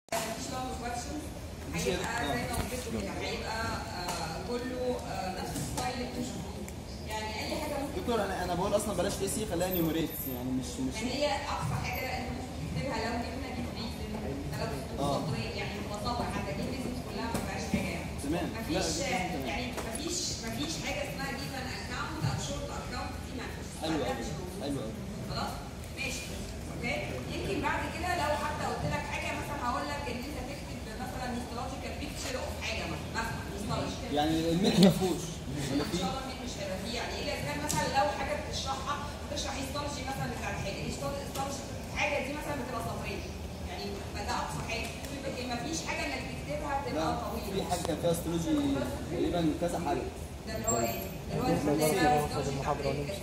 مفيش لونج كويشنز هيبقى زي ما قلت لكم كده هيبقى آه، كله آه، نفس الستايل اللي انتوا شفتوه يعني اي حاجه ممكن دكتور انا انا بقول اصلا بلاش اي سي خليها نيومريت يعني مش مش يعني هي اقصى حاجه انت ممكن تكتبها لو جبنا جيب ريزن ثلاث آه. سطرين يعني مبسطه حتى جيب ريزن كلها ما فيهاش حاجه يعني تمام لا مفيش ده تمام. يعني مفيش مفيش حاجه اسمها جيب ان اكونت او شورت اكونت دي ما فيش حلو ده قوي مش موجود. حلو قوي خلاص ماشي اوكي يمكن بعد كده لو حتى قلت لك حاجه مثلا هقول لك ان انت تكتب مثلا هيستولوجيكال بيكتشر اوف حاجه مثلا مثلا هيستولوجيكال يعني الميد ما فيهوش ولا ان فيه شاء الله الميت مش هيبقى فيه يعني الا اذا كان مثلا لو حاجه بتشرحها بتشرح هيستولوجي مثلا بتاعت حاجه هيستولوجي حاجه دي مثلا بتبقى سطرين يعني ما ده اقصى حاجه ما فيش حاجه انك تكتبها بتبقى لا في طويله حاجه كان فيها استرولوجي تقريبا كذا حاجه ده اللي هو ايه؟ اللي هو اللي هو المحاضره ونمشي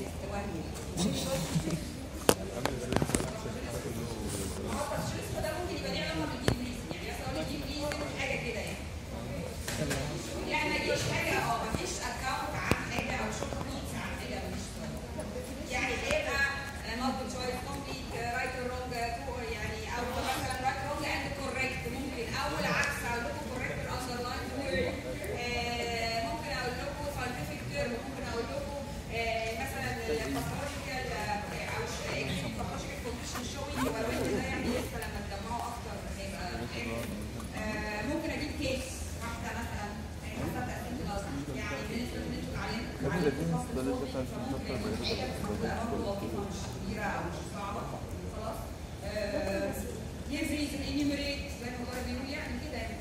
ده ممكن يبقى ليه علاقه بالجيب ريزن يعني مثلا اقول لك جيب ريزن حاجه كده يعني يعني ما اجيبش حاجه اه ما فيش اكونت عن حاجه او شورت نوتس عن حاجه مش يعني هيبقى مالتي تشويس كومبليت رايت اور رونج يعني او مثلا رايت رونج اند كوريكت ممكن او العكس اقول لكم كوريكت اندرلاين وورد ممكن اقول لكم ساينتفك تيرم ممكن اقول لكم آه، مثلا الباثولوجيكال او الباثولوجيكال كونديشن شوينج ولو ان ده يعني لسه لما تجمعوا اكتر هيبقى حلو. آه، ممكن اجيب كيس واحده مثلا آه، مثلا تقسيم الأرض. يعني بالنسبه ان انتوا عليكم عليكم فصل صوتي فممكن حاجه بتبقى برضه لطيفه مش كبيره او مش صعبه خلاص give reason enumerate زي ما هو بيقول يعني كده يعني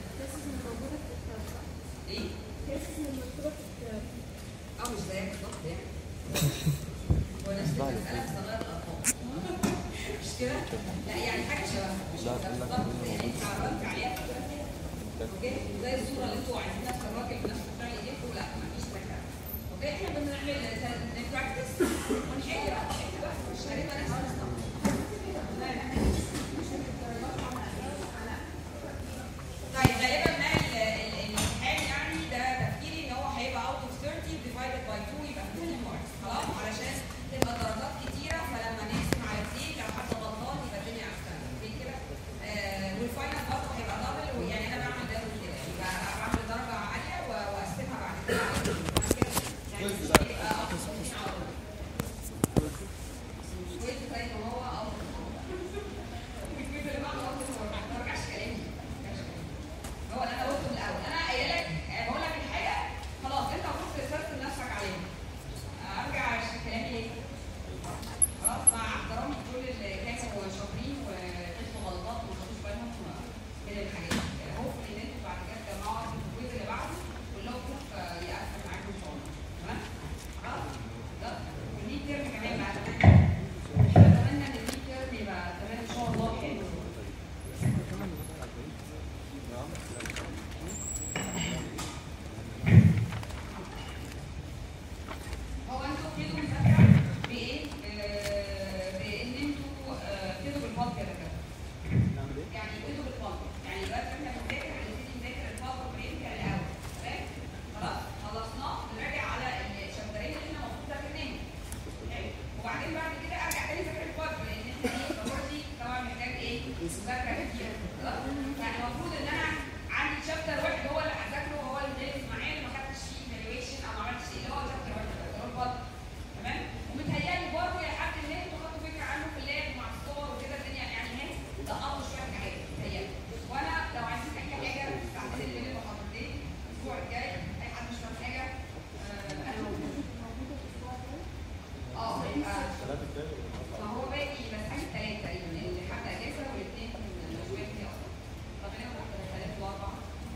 ايه؟ اه مش زيك بالظبط يعني هو نفس المسألة بس غير الأرقام مش كده؟ لا يعني حاجة شبهها مش كده بالظبط يعني انت عرفت عليها اوكي زي الصورة اللي انتوا عايزين نفس الراجل بنفس بتاع ايديكم لا مفيش مكان اوكي احنا بنعمل نبراكتس ونحل بقى نحل بقى مش هنبقى نفس النظام لا لا طيب غالبا ما ال- ال- الامتحان يعني ده تفكيري ان هو هيبقى اوت اوف 30 divided by 2 يبقى 10 ماركس خلاص علشان تبقى درجات كتيره فلما نقسم على اثنين لو حد غلطان يبقى الدنيا احسن اوكي كده آه والفاينل برضه هيبقى دبل ويعني انا بعمل دبل كده يبقى بعمل درجه عاليه و- واقسمها بعد كده على اتنين. بعد كده يعني مش هيبقى out of 15 على طول. كويس زي ما هو out of 15. والكويس اللي بعده out of 15. ما ترجعش كلامي ما ترجعش كلامي. هو اللي انا قلته من الاول انا قايله لك آه، بقول لك الحاجه خلاص انت المفروض تسيستم نفسك عليها آه، ارجع عشان كلامي ليه خلاص مع احترامي لكل اللي كانوا شاطرين وكتبوا غلطات وما خدوش بالهم من الحاجات دي هوب ان انتوا بعد كده تجمعوا في الكويز اللي بعده كلكم آه، يقفل معاكم ان شاء الله تمام خلاص ده والميد تيرم كمان بعد كده اتمنى ان الميد تيرم يبقى كمان ان شاء الله حلو هو انتوا ابتدوا مذاكره بايه؟ آه، بان انتوا آه، ابتدوا بالفاضي كده كده. نعمل ايه؟ يعني ابتدوا بالفاضي، يعني دلوقتي احنا بنذاكر هنبتدي نذاكر الفاضي بريمتر الاول، تمام؟ خلاص؟ خلصناه نراجع على الشابترين اللي احنا المفروض ذاكرناهم. حلو؟ وبعدين بعد كده ارجع تاني اذاكر الفاضي لان احنا ايه الفاضي طبعا محتاج ايه؟ مذاكره كتير. خلاص؟ يعني المفروض ان انا عندي شابتر واحد هو اللي هذاكره وهو اللي دارس معايا اللي ما خدتش فيه ايفالويشن او ما عملتش ايه اللي هو شابتر واحد بس، اللي هو الفاضي. تمام ومتهيألي برضه يا حد ان انتوا خدتوا فكره عنه في اللاب مع الصور وكده الدنيا يعني هي لقطوا شويه حاجات متهيألي وانا لو عايزين اي حاجه ساعتين الليل محاضرتين الاسبوع الجاي اي حد مش فاهم حاجه آه، انا موجود اه يبقى ما هو باقي بس حاجه ثلاثه تقريبا اللي حد اجازه والاثنين شويه فيها اصلا فخلينا نقول ثلاثه واربعه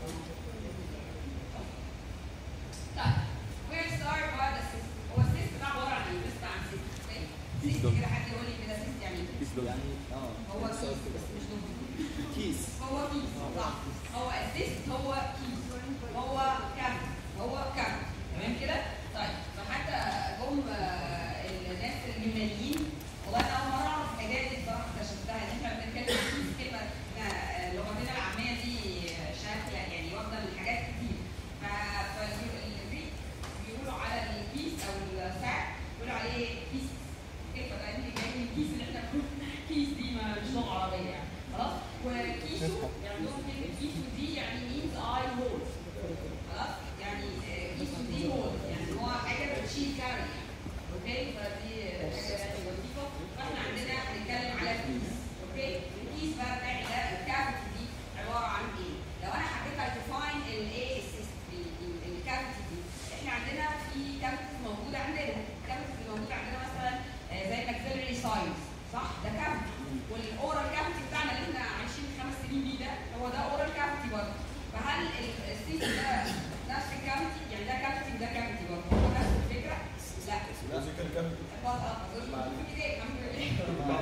طيب وير ستارت بعد السيست هو السيست ده عباره عن ايه؟ بس عن سيست اوكي؟ سيست كده حد يقول لي كده سيست يعني ايه؟ يعني اه هو كيس بس مش دبل كيس هو كيس صح هو السيست هو كيس هو كم هو كم تمام كده؟ طيب فحتى جم آه، الناس اليونانيين والله انا اول مره اعرف الحاجات دي بصراحه اكتشفتها ان احنا بنتكلم كيس كلمه آه، لغتنا العاميه دي شكل يعني واخده من حاجات كتير ف- فالجريك بيقولوا على الكيس او الساعه بيقولوا عليه كيس كيف بقى دي جاي من الكيس اللي احنا بنقول كيس دي ما مش لغه عربيه يعني خلاص وكيسو يعني عندهم كلمه ايسو دي يعني مينز اي هول خلاص يعني ايسو دي هول يعني هو حاجه بتشيل كاري يعني اوكي فدي حاجه يعني لطيفه فاحنا عندنا هنتكلم على الكيس اوكي الكيس بقى بتاعي ده الكافيتي دي عباره عن ايه؟ لو انا حبيت اديفاين الايه الكافيتي دي احنا عندنا في كافيتيز موجوده عندنا الكافيتيز اللي موجوده عندنا مثلا آه، زي الماكسيلري ساينس صح ده كافيتي والاورال كافيتي بتاعنا اللي احنا عايشين خمس سنين بيه ده هو ده اورال كافيتي برضه فهل ال- السيس ده نفس الكافيتي يعني ده كافيتي وده كافيتي برضه هو نفس الفكره؟ لا لوجيكال كافيتي بقى أظن في إيديك، الحمد لله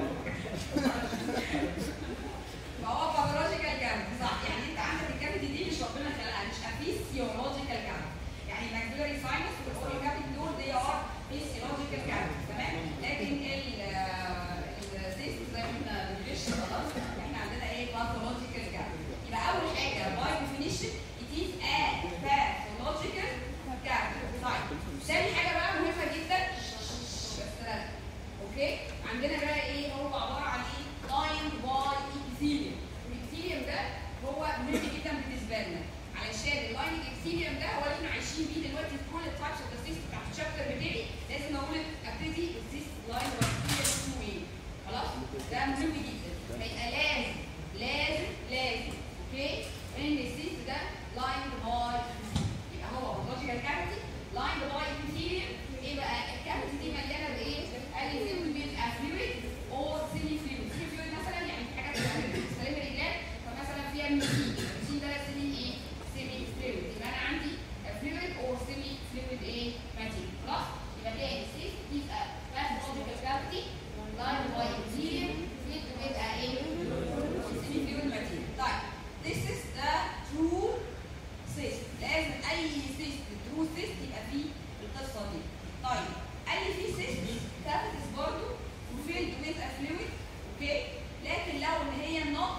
فهو باثولوجيكال كافيتي صح يعني انت عندك الكافيتي دي مش ربنا خلقها مش فيسيولوجيكال كافيتي يعني الماكسيلري ساينس والاورال كافيتي دول دي ار فيسيولوجيكال كافيتي تمام لكن السيست زي ما احنا بنغش خلاص احنا عندنا ايه باثولوجيكال كافيتي يبقى اول حاجه باي ديفينيشن it is a pathological cavity طيب ثاني حاجه بقى مهمه جدا بس لا. اوكي عندنا بقى ايه هو عباره عن ايه لاين باي ايبيثيليوم الابيثيليوم ده هو مهم جدا بالنسبه لنا علشان اللاين ابيثيليوم ده هو اللي احنا عايشين بيه دلوقتي في كل التايبس اوف ذا سيست بتاعت الشابتر بتاعي لازم اقول ابتدي السيست لاين باي ايبيثيليوم اسمه ايه خلاص ده مهم جدا هيبقى لازم لازم لازم اوكي ان السيست ده لاين باي يبقى هو باثولوجيكال كافيتي لاين باي ابيثيليوم ايه بقى الكافيتي دي مليانه بايه؟ قال لي فيهم بيبقى فلويد اور سيمي فلويد سيمي فلويد مثلا يعني في حاجات سليمري جلاند فمثلا فيها ميثين الميثين ده سيمي ايه؟ سيمي فلويد يبقى انا عندي فلويد اور سيمي فلويد ايه؟ ماتيريال خلاص؟ يبقى تاني سيس بيبقى باثولوجيكال كافيتي لاين باي ابيثيليوم فلويد بيبقى ايه؟ سيمي فلويد ماتيريال طيب this is the true سيست لازم اي سيست ترو سيست يبقى فيه القصه دي طيب قال لي في سيست كافيتس برضه وفيلد ويز فلويد اوكي لكن لو ان هي نوت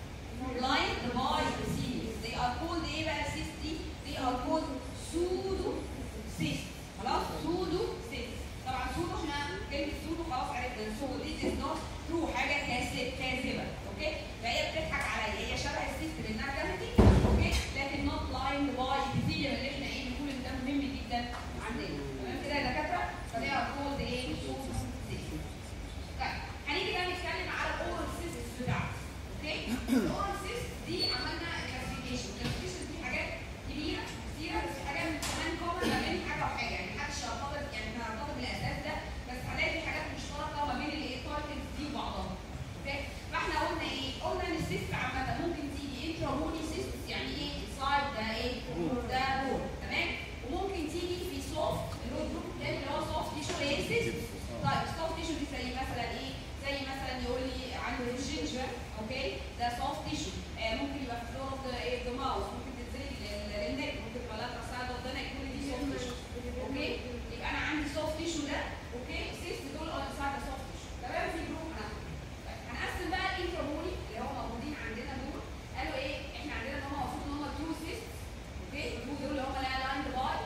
blind باي سيريس they are called ايه بقى السيست دي they are called pseudo cyst خلاص pseudo cyst طبعا pseudo احنا كلمه pseudo خلاص عرفنا pseudo this is not true حاجه كاذب كاذبه اوكي فهي بتضحك عليا هي شبه السيست لانها كافيتي اوكي لكن نوت لاين باي ابيثيليوم اللي احنا ايه بنقول ان ده مهم جدا عندنا تمام كده يا دكاتره فدي ار كولد ايه pseudo cyst طيب هنيجي بقى نتكلم على الاورال سيست بتاعتي اوكي الاورال سيست دي عملنا كلاسيفيكيشن كلاسيفيكيشن دي حاجات كبيره كتيره بس في حاجات كمان كومن ما بين حاجه وحاجه يعني محدش يعتقد يعني احنا هنعتقد بالاساس ده بس هنلاقي حاجات مشتركه ما بين الايه تايتلز دي وبعضها اوكي فاحنا قلنا ايه؟ قلنا ان السيست عامه ممكن تيجي انتراموني سيست يعني ايه؟ سايد ده ايه؟ ده رول تمام؟ وممكن تيجي في سوفت اللي هو الجروب الثاني اللي هو سوفت تيشو ايه سيست طيب السوفت تيشو دي زي مثلا ايه؟ زي مثلا يقول لي عنده الجينجر اوكي ده سوفت تيشو آه ممكن يبقى في فلور اوف ذا ايه ذا ماوس ممكن تتزرق للنك ممكن تبقى لاترال سايد اوف ذا نك كل دي سوفت تيشو اوكي يبقى انا عندي سوفت تيشو ده اوكي سيست دول اون سايد سوفت تيشو تمام في جروب انا طيب هنقسم بقى الانتراموني اللي هم موجودين عندنا دول قالوا ايه احنا عندنا ان هم المفروض ان هم تو سيست اوكي التو دول اللي هم لا لايند باي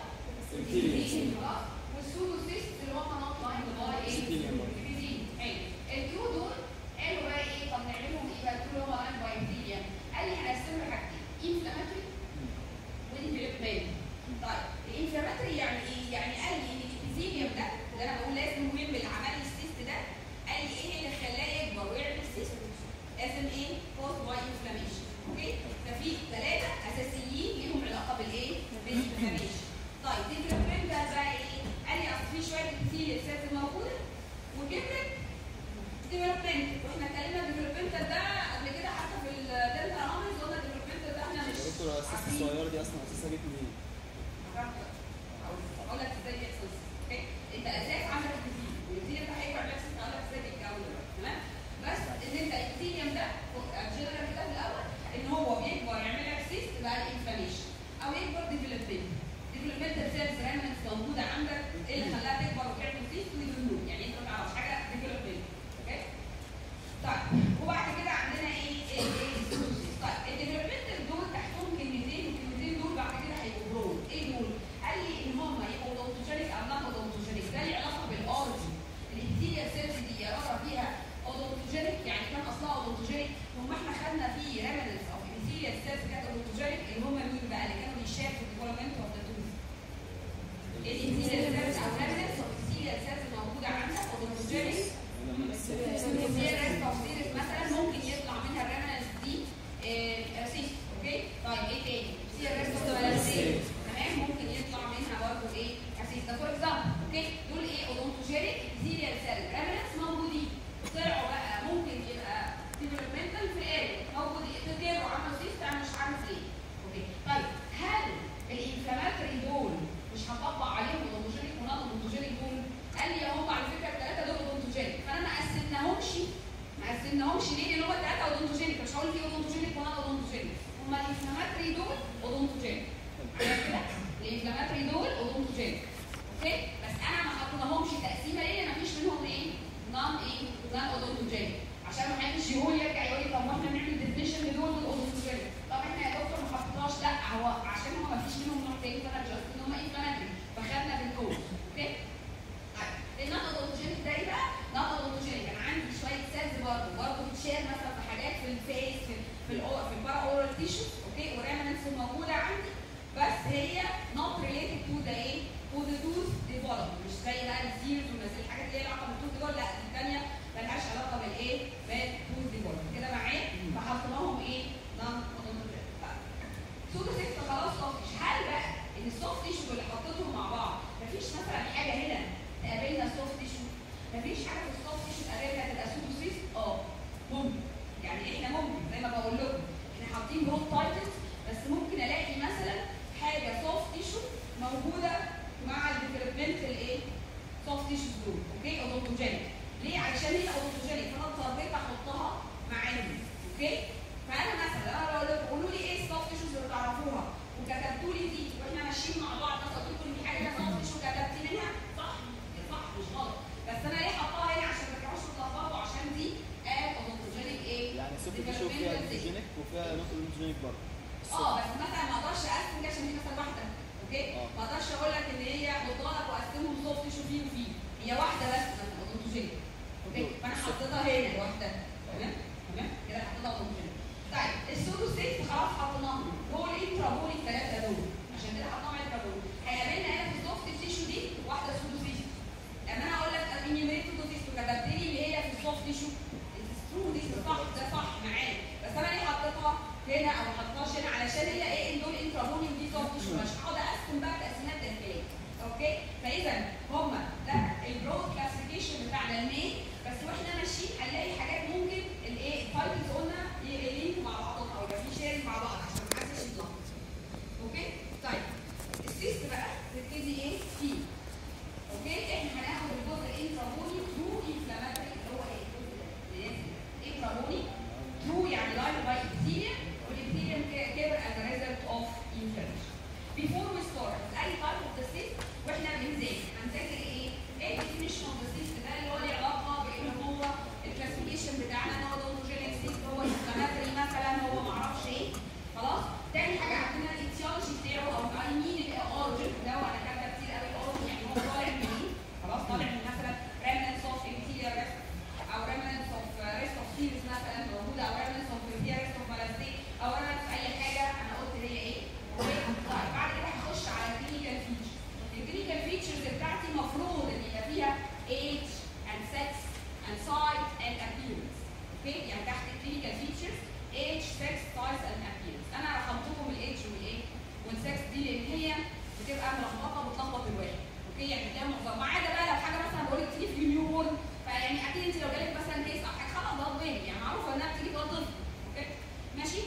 خلاص والسودو سيست اللي هم نوت لايند باي ايه ابيثيليوم حلو التو دول قالوا بقى ايه طب نعملهم ايه بقى التو اللي هم لايند باي ابيثيليوم قال لي هنقسمهم حاجتين انفلاماتوري وديفلوبمنت طيب الانفلاماتوري يعني ايه؟ يعني قال لي ان الابيثيليوم ده اللي انا بقول لازم مهم اللي عمل لي السيست ده قال لي ايه اللي خلاه يكبر ويعمل سيست لازم ايه؟ كوز باي انفلاميشن اوكي؟ ففي ثلاثه اساسيين ليهم علاقه بالايه؟ بالانفلاميشن طيب ديفلوبمنت بقى ايه؟ قال لي اصل في شويه ابيثيليوم سيلز موجوده وكبرت ديفلوبمنت واحنا اتكلمنا ديفلوبمنت ده قبل كده حتى في الدنتال اناليز قلنا ديفلوبمنت ده احنا مش دكتور السيست عارفين. الصغيره دي اصلا اساسها جت منين؟ اقول لك ازاي بيحصل اوكي انت اساس عندك الابيثيليوم والابيثيليوم ده هيكبر نفس اقول لك ازاي بيتكون تمام بس ان انت الابيثيليوم ده جنرال كده في الاول ان هو بيكبر يعمل لك سيست بقى الانفلاميشن او يكبر ديفلوبمنت ديفلوبمنتال سيلز ريمنتس موجوده عندك ايه اللي خلاها تكبر وتعمل سيست ويدنو يعني انت ما تعرفش حاجه ديفلوبمنت اوكي طيب وبعد كده عندنا ايه ايه ايه السوسيس. طيب الديفلوبمنتال دول تحتهم كلمتين والكلمتين دول بعد كده هيبقوا برود ايه دول؟ قال لي ان هم يبقوا اودونتوجينيك او نون اودونتوجينيك ده ليه علاقه بالاورجن الابيثيليال سيلز دي يا ترى فيها اودونتوجينيك يعني كان اصلها اودونتوجينيك هم احنا خدنا فيه ريمنتس او ابيثيليال سيلز طيب ايه تاني؟ سي ار اس ولا تمام ممكن يطلع منها برضه ايه؟ اسيس ده فور اكزامبل اوكي دول ايه اودونتوجينيك ابيثيليال سيل ريمنتس موجودين طلعوا بقى ممكن يبقى ديفلوبمنتال في الاريا موجود تجاروا عملوا سيست انا مش عارف ليه اوكي طيب هل الانفلاماتري دول مش هطبق عليهم اودونتوجينيك ونون اودونتوجينيك دول؟ قال لي هم على فكره الثلاثه دول اودونتوجينيك فانا ما قسمناهمش ما قسمناهمش ليه؟ لان هم الثلاثه اودونتوجينيك مش هقول في اودونتوجينيك ونون اودونتوجينيك هم الانفلاماتري دول اودونتوجينيك عرفت كده؟ الانفلاماتري دول اودونتوجينيك اوكي بس انا ما حطيناهمش تقسيمه ليه؟ لان مفيش منهم ايه؟ نون ايه؟ نون اودونتوجينيك عشان ما حدش يقول يرجع يقول لي طب ما احنا نعمل ديفينيشن لدول والاودونتوجينيك طب احنا يا دكتور ما حطيناش لا هو عشان هو مفيش منهم نوع تاني فانا جاست ان هم انفلاماتري فخدنا في الكود اوكي؟ طيب النون اودونتوجينيك ده ايه بقى؟ نون اودونتوجينيك انا عندي شويه سيلز برضه برضه بتشير مثلا في حاجات في الفيس في في الأو في البارا اورال تيشو اوكي وريمنتس موجوده عندي بس هي not related to the ايه؟ to the tooth development مش زي بقى الزيرز والناس الحاجات اللي ليها علاقه بالتوث development لا دي الثانيه مالهاش علاقه بالايه؟ بالتوث development كده معايا؟ فحطيناهم ايه؟ non سودو سيست خلاص صافي هل بقى ان السوفت تيشو اللي حطيتهم مع بعض مفيش مثلا حاجه هنا تقابلنا السوفت تيشو مفيش حاجه في السوفت تيشو تقابلنا تبقى سودو سيست اه ممكن يعني احنا ممكن زي ما بقول لكم احنا حاطين جروث تايتلز بس ممكن الاقي مثلا حاجه سوفت تيشو موجوده مع الديفلوبمنت الايه؟ سوفت تيشو دول اوكي اودونتوجينيك ليه؟ علشان هي اودونتوجينيك فانا اضطريت احطها معاهم اوكي؟ فانا مثلا انا بقول لكم قولوا لي ايه السوفت تيشوز اللي تعرفوها وكتبتوا لي دي واحنا ماشيين مع بعض مثلا قلت لكم دي حاجه سوفت تيشو كتبت منها صح صح مش غلط بس انا ليه حطاها هنا عشان ما ترجعوش تتلخبطوا عشان دي قال اودونتوجينيك ايه؟ يعني السوفت تيشو فيها اودونتوجينيك وفيها نوت اودونتوجينيك برضه اه بس مثلا ما اقدرش اقسم دي عشان هي مثلا واحده اوكي آه. ما اقدرش اقول لك ان هي مطالب واقسمهم سوفت تيشو فيه وفيه هي واحده بس مثلا اودونتوجينيك اوكي فانا حطيتها هنا لوحدها تمام تمام كده حطيتها اودونتوجينيك طيب السودو سيست خلاص حطيناهم دول انترا بول الثلاثه دول عشان كده حطيناهم انترا بول هيقابلنا هنا في السوفت تيشو دي واحده سودو سيست لما انا اقول لك انيميريت سودو سيست وكتبت لي اللي هي في السوفت تيشو السودو دي صح ده صح معايا بس انا ليه حطيتها هنا او ما حطيتهاش هنا علشان هي ايه ان دول انترا بول ودي سوفت تيشو مش هقعد اقسم بقى تقسيمات داخليه اوكي فاذا هما ده البرود كلاسيفيكيشن بتاعنا المين بس واحنا ماشيين هنلاقي حاجات ممكن الايه التايتلز قلنا يلينكوا مع بعضهم او يبقى في شيرنج مع بعض عشان ما حدش يتلخبط اوكي طيب السيست بقى نبتدي ايه فيه اوكي احنا هناخد الجزء الانترابوني ثرو انفلاماتوري اللي هو ايه الجزء ده انترابوني ثرو يعني لاين باي ابثيليوم والابثيليوم كبر as a result of inflammation before we start اي type of the cyst واحنا بنذاكر هنذاكر ايه؟ ايه definition of the cyst ده اللي هو ليه علاقه بان هو الكلاسيفيكيشن بتاعنا ان هو دوتوجينيك سيست هو انفلاماتوري مثلا هو ما اعرفش ايه خلاص؟ تاني حاجه عندنا الايتيولوجي بتاعه او اي مين الاورجن ده وانا كاتبه كتير قوي الاورجن يعني هو طالع منين؟ خلاص طالع من مثلا remnants of epithelial rest او remnants of rest of series مثلا موجوده او remnants of epithelial rest of melanocyte او remnants اي حاجه انا قلت هي ايه؟ اوكي؟ طيب بعد كده هخش على الكلينيكال فيتشرز الكلينيكال فيتشرز بتاعتي المفروض ان يبقى فيها age and sex and size and appearance اوكي يعني تحت الكلينيكال فيتشرز age sex size and appearance انا رقمتهم الايدج والايه والسكس دي لان هي بتبقى ملخبطه بتلخبط الواحد اوكي يعني بتلاقي معظم ما عدا بقى لو حاجه مثلا بقول لك تيجي في النيو بورن فيعني اكيد انت لو جالك مثلا كيس او حاجه خلاص ده طبيعي يعني معروفه انها بتيجي في طفل اوكي ماشي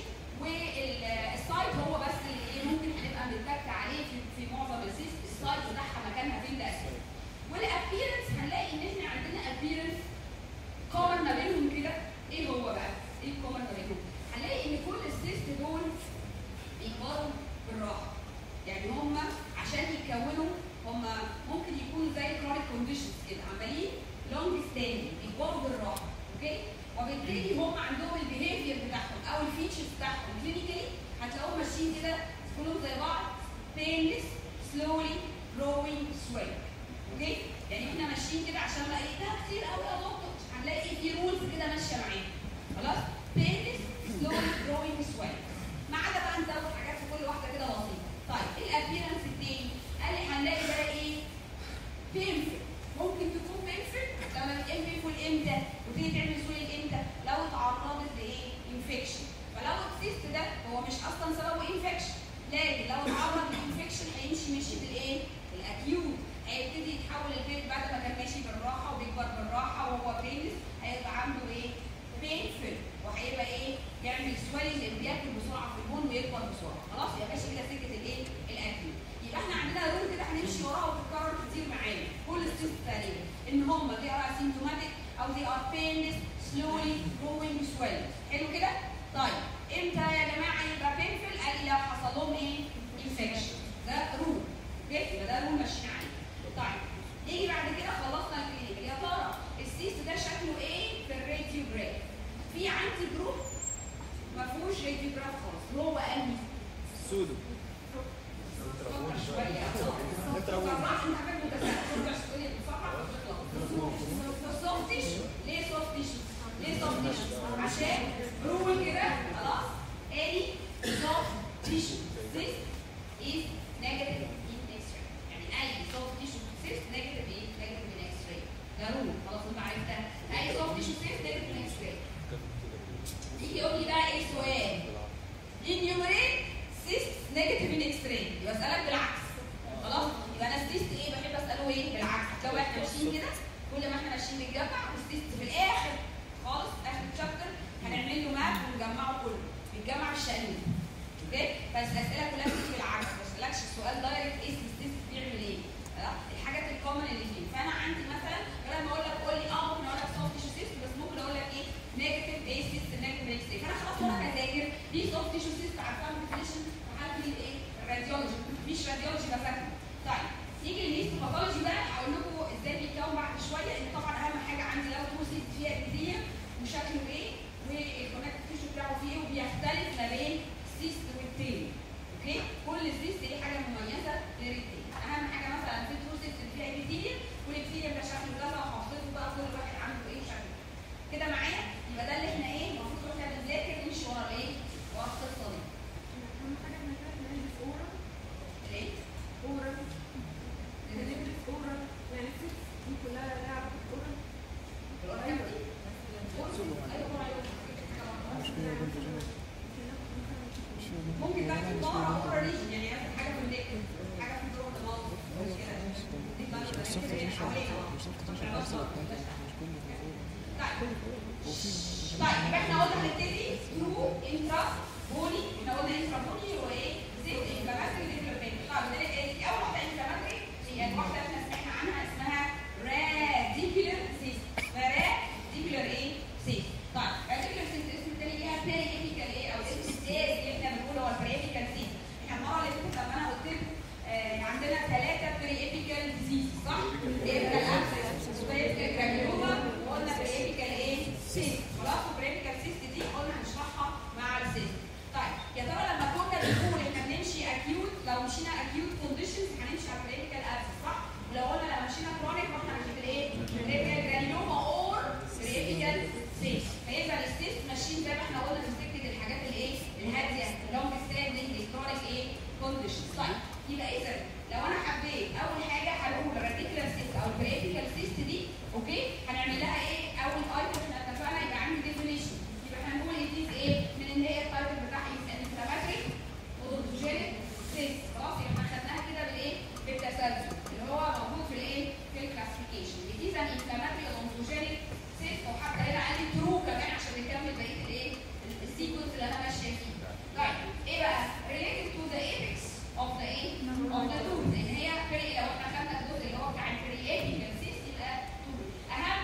والسايت هو بس اللي ايه ممكن هنبقى بنتك عليه في, في معظم السيست السايت بتاعها مكانها فين ده اساسي والابيرنس هنلاقي ان احنا عندنا ابيرنس كومن ما بينهم كده ايه هو بقى؟ ايه الكومن ما بينهم؟ هنلاقي ان كل السيست دول بيكبروا بالراحه يعني هم عشان يتكونوا هم ممكن يكونوا زي كرونيك كونديشنز كده عمالين لونج ستاندنج بيكبروا بالراحه اوكي وبالتالي هم عندهم البيهيفير بتاعهم او الفيتشرز بتاعهم كلينيكالي هتلاقوهم ماشيين كده كلهم زي بعض painless slowly growing swelling اوكي يعني احنا ماشيين كده عشان ما ايه ده كتير قوي يا دكتور هنلاقي في رولز كده ماشيه معانا خلاص painless slowly growing swelling ما عدا بقى نزود حاجات في كل واحده كده بسيطه طيب الابيرنس التاني قال لي هنلاقي بقى ايه بينفل ممكن تكون بينفل لما الام بيفول امتى وتيجي تعمل سويل امتى لو اتعرضت لايه انفكشن فلو السيست ده هو مش اصلا سببه انفكشن لكن لو اتعرض لانفكشن هيمشي مشي بالايه؟ الاكيوت هيبتدي يتحول البيت بعد ما كان ماشي بالراحه وبيكبر بالراحه وهو بينس هيبقى عنده ايه؟ بينفل وهيبقى ايه؟ يعمل سويلنج اللي بياكل بسرعه في البون ويكبر بسرعه خلاص يبقى ماشي كده سكه الايه؟ الاكيوت يبقى احنا عندنا رول كده هنمشي وراها وتتكرر كتير معانا كل السيست تقريبا ان هم they are asymptomatic او they are painless slowly growing swelling حلو كده؟ طيب امتى يا جماعه يبقى painful؟ قال لي لو حصل لهم ايه؟ infection ده رول اوكي يبقى ده رول ماشيين عليه طيب نيجي بعد كده خلصنا الكلينيك يا ترى السيست ده شكله ايه في الراديوجراف؟ في عندي جروب ما فيهوش راديوجراف خالص هو انهي؟ سودو سوفتش ليه سوفتش؟ ليه سوفتش؟ عشان رول كده خلاص any soft tissue cyst is negative in X-ray يعني اي soft tissue cyst negative in negative in X-ray ده رول خلاص انت عرفتها اي soft tissue cyst negative in X-ray يجي يقول لي بقى ايه السؤال؟ enumerate cyst negative in X-ray يبقى اسالك بالعكس خلاص يبقى انا السيست ايه بحب اساله ايه بالعكس لو احنا ماشيين كده كل ما احنا ماشيين بنجمع والسيست في الاخر خالص اخر الشابتر هنعمل له ماب ونجمعه كله بيتجمع بالشقلوب اوكي بس الاسئله كلها بتيجي بالعكس ما بسالكش السؤال دايركت ايه السيست بيعمل ايه خلاص؟ الحاجات الكومن اللي فيه فانا عندي مثلا بدل ما اقول لك قول لي اه ممكن اقول لك سوفت تيشو سيست بس ممكن اقول لك ايه نيجاتيف ايه سيست نيجاتيف ايه سيست فانا خلاص وانا بذاكر دي سوفت تيشو سيست عارفاها ديفينيشن في حاله الايه الراديولوجي مش راديولوجي بذاكره طيب نيجي للهيستوباثولوجي بقى هقول لكم ازاي بيتكون بعد شويه ان طبعا اهم حاجه عندي لو توصل فيها ابتديه وشكله ايه والكونكت تيشو بتاعه فيه ايه وبيختلف ما بين السيست والتاني اوكي كل سيست ليه حاجه مميزه غير التاني اهم حاجه مثلا في تروسيست فيها ابتديه والابتديه ده شكله كذا وحافظته بقى كل واحد عنده ايه شكله كده معايا يبقى ده اللي احنا ايه المفروض واحنا بنذاكر نمشي ورا الايه ورا القصه دي الايه ممكن بقى في ظهر او ورا ريجن يعني مثلا حاجه في النك حاجه في الدور الدماغ كده دي بقى كده هي حواليها طيب طيب يبقى احنا قلنا هنبتدي ثرو انترا بولي احنا قلنا انترا بولي هو ايه؟ زيت انفلاماتري ديفلوبمنت طيب ده إيه؟ اول واحده انفلاماتري هي الواحده اللي احنا سمعنا عنها اسمها راديكولار سيست راديكولار ايه؟ سيست طيب راديكولار سيست الاسم الثاني ليها بيري ايبيكال ايه او الاسم الثالث اللي احنا بنقوله هو البيري ايبيكال سيست احنا المره اللي فاتت لما انا قلت لكم آه، عندنا ثلاثه بري ايبيكال ديزيز صح؟ ايبيكال ابسس وايبيكال جرانيوما وقلنا بري ايبيكال ايه؟ سيست خلاص البري ايبيكال سيست دي قلنا هنشرحها مع السيست طيب يا ترى لما كنا بنقول احنا بنمشي اكيوت لو مشينا اكيوت كونديشنز هنمشي على بريميكال ابسس صح؟ ولو قلنا لو مشينا كرونيك واحنا ماشيين بالايه؟ بريميكال جرانيوما اور بريميكال سيست فيبقى السيست ماشيين زي ما احنا قلنا في سكه الحاجات الايه؟ الهاديه لونج ستاندنج الكرونيك ايه؟ كونديشنز طيب يبقى اذا لو انا حبيت اول حاجه هنقول الراديكولار سيست او البريميكال سيست دي اوكي؟ هنعمل لها ايه؟ اول ايتم احنا اتفقنا يبقى عندي ديفينيشن يبقى هنقول اديز ايه؟ من ان هي التايتل بتاعها انفلاماتري اودوجينيك سيست خلاص يبقى احنا خدناها كده بالايه؟ بالتسلسل اللي هو موجود في الايه؟ في الكلاسيفيكيشن اديز ان انفلاماتري اودوجينيك سيست وحتى هنا قال لي ترو كمان عشان نكمل بقيه الايه؟ السيكونس اللي انا ماشيه فيه. طيب ايه بقى؟ related to the apex of the ايه؟ of the tooth لان هي فرق لو احنا خدنا الجزء اللي هو بتاع الفري ايبيكال سيست يبقى tooth. اهم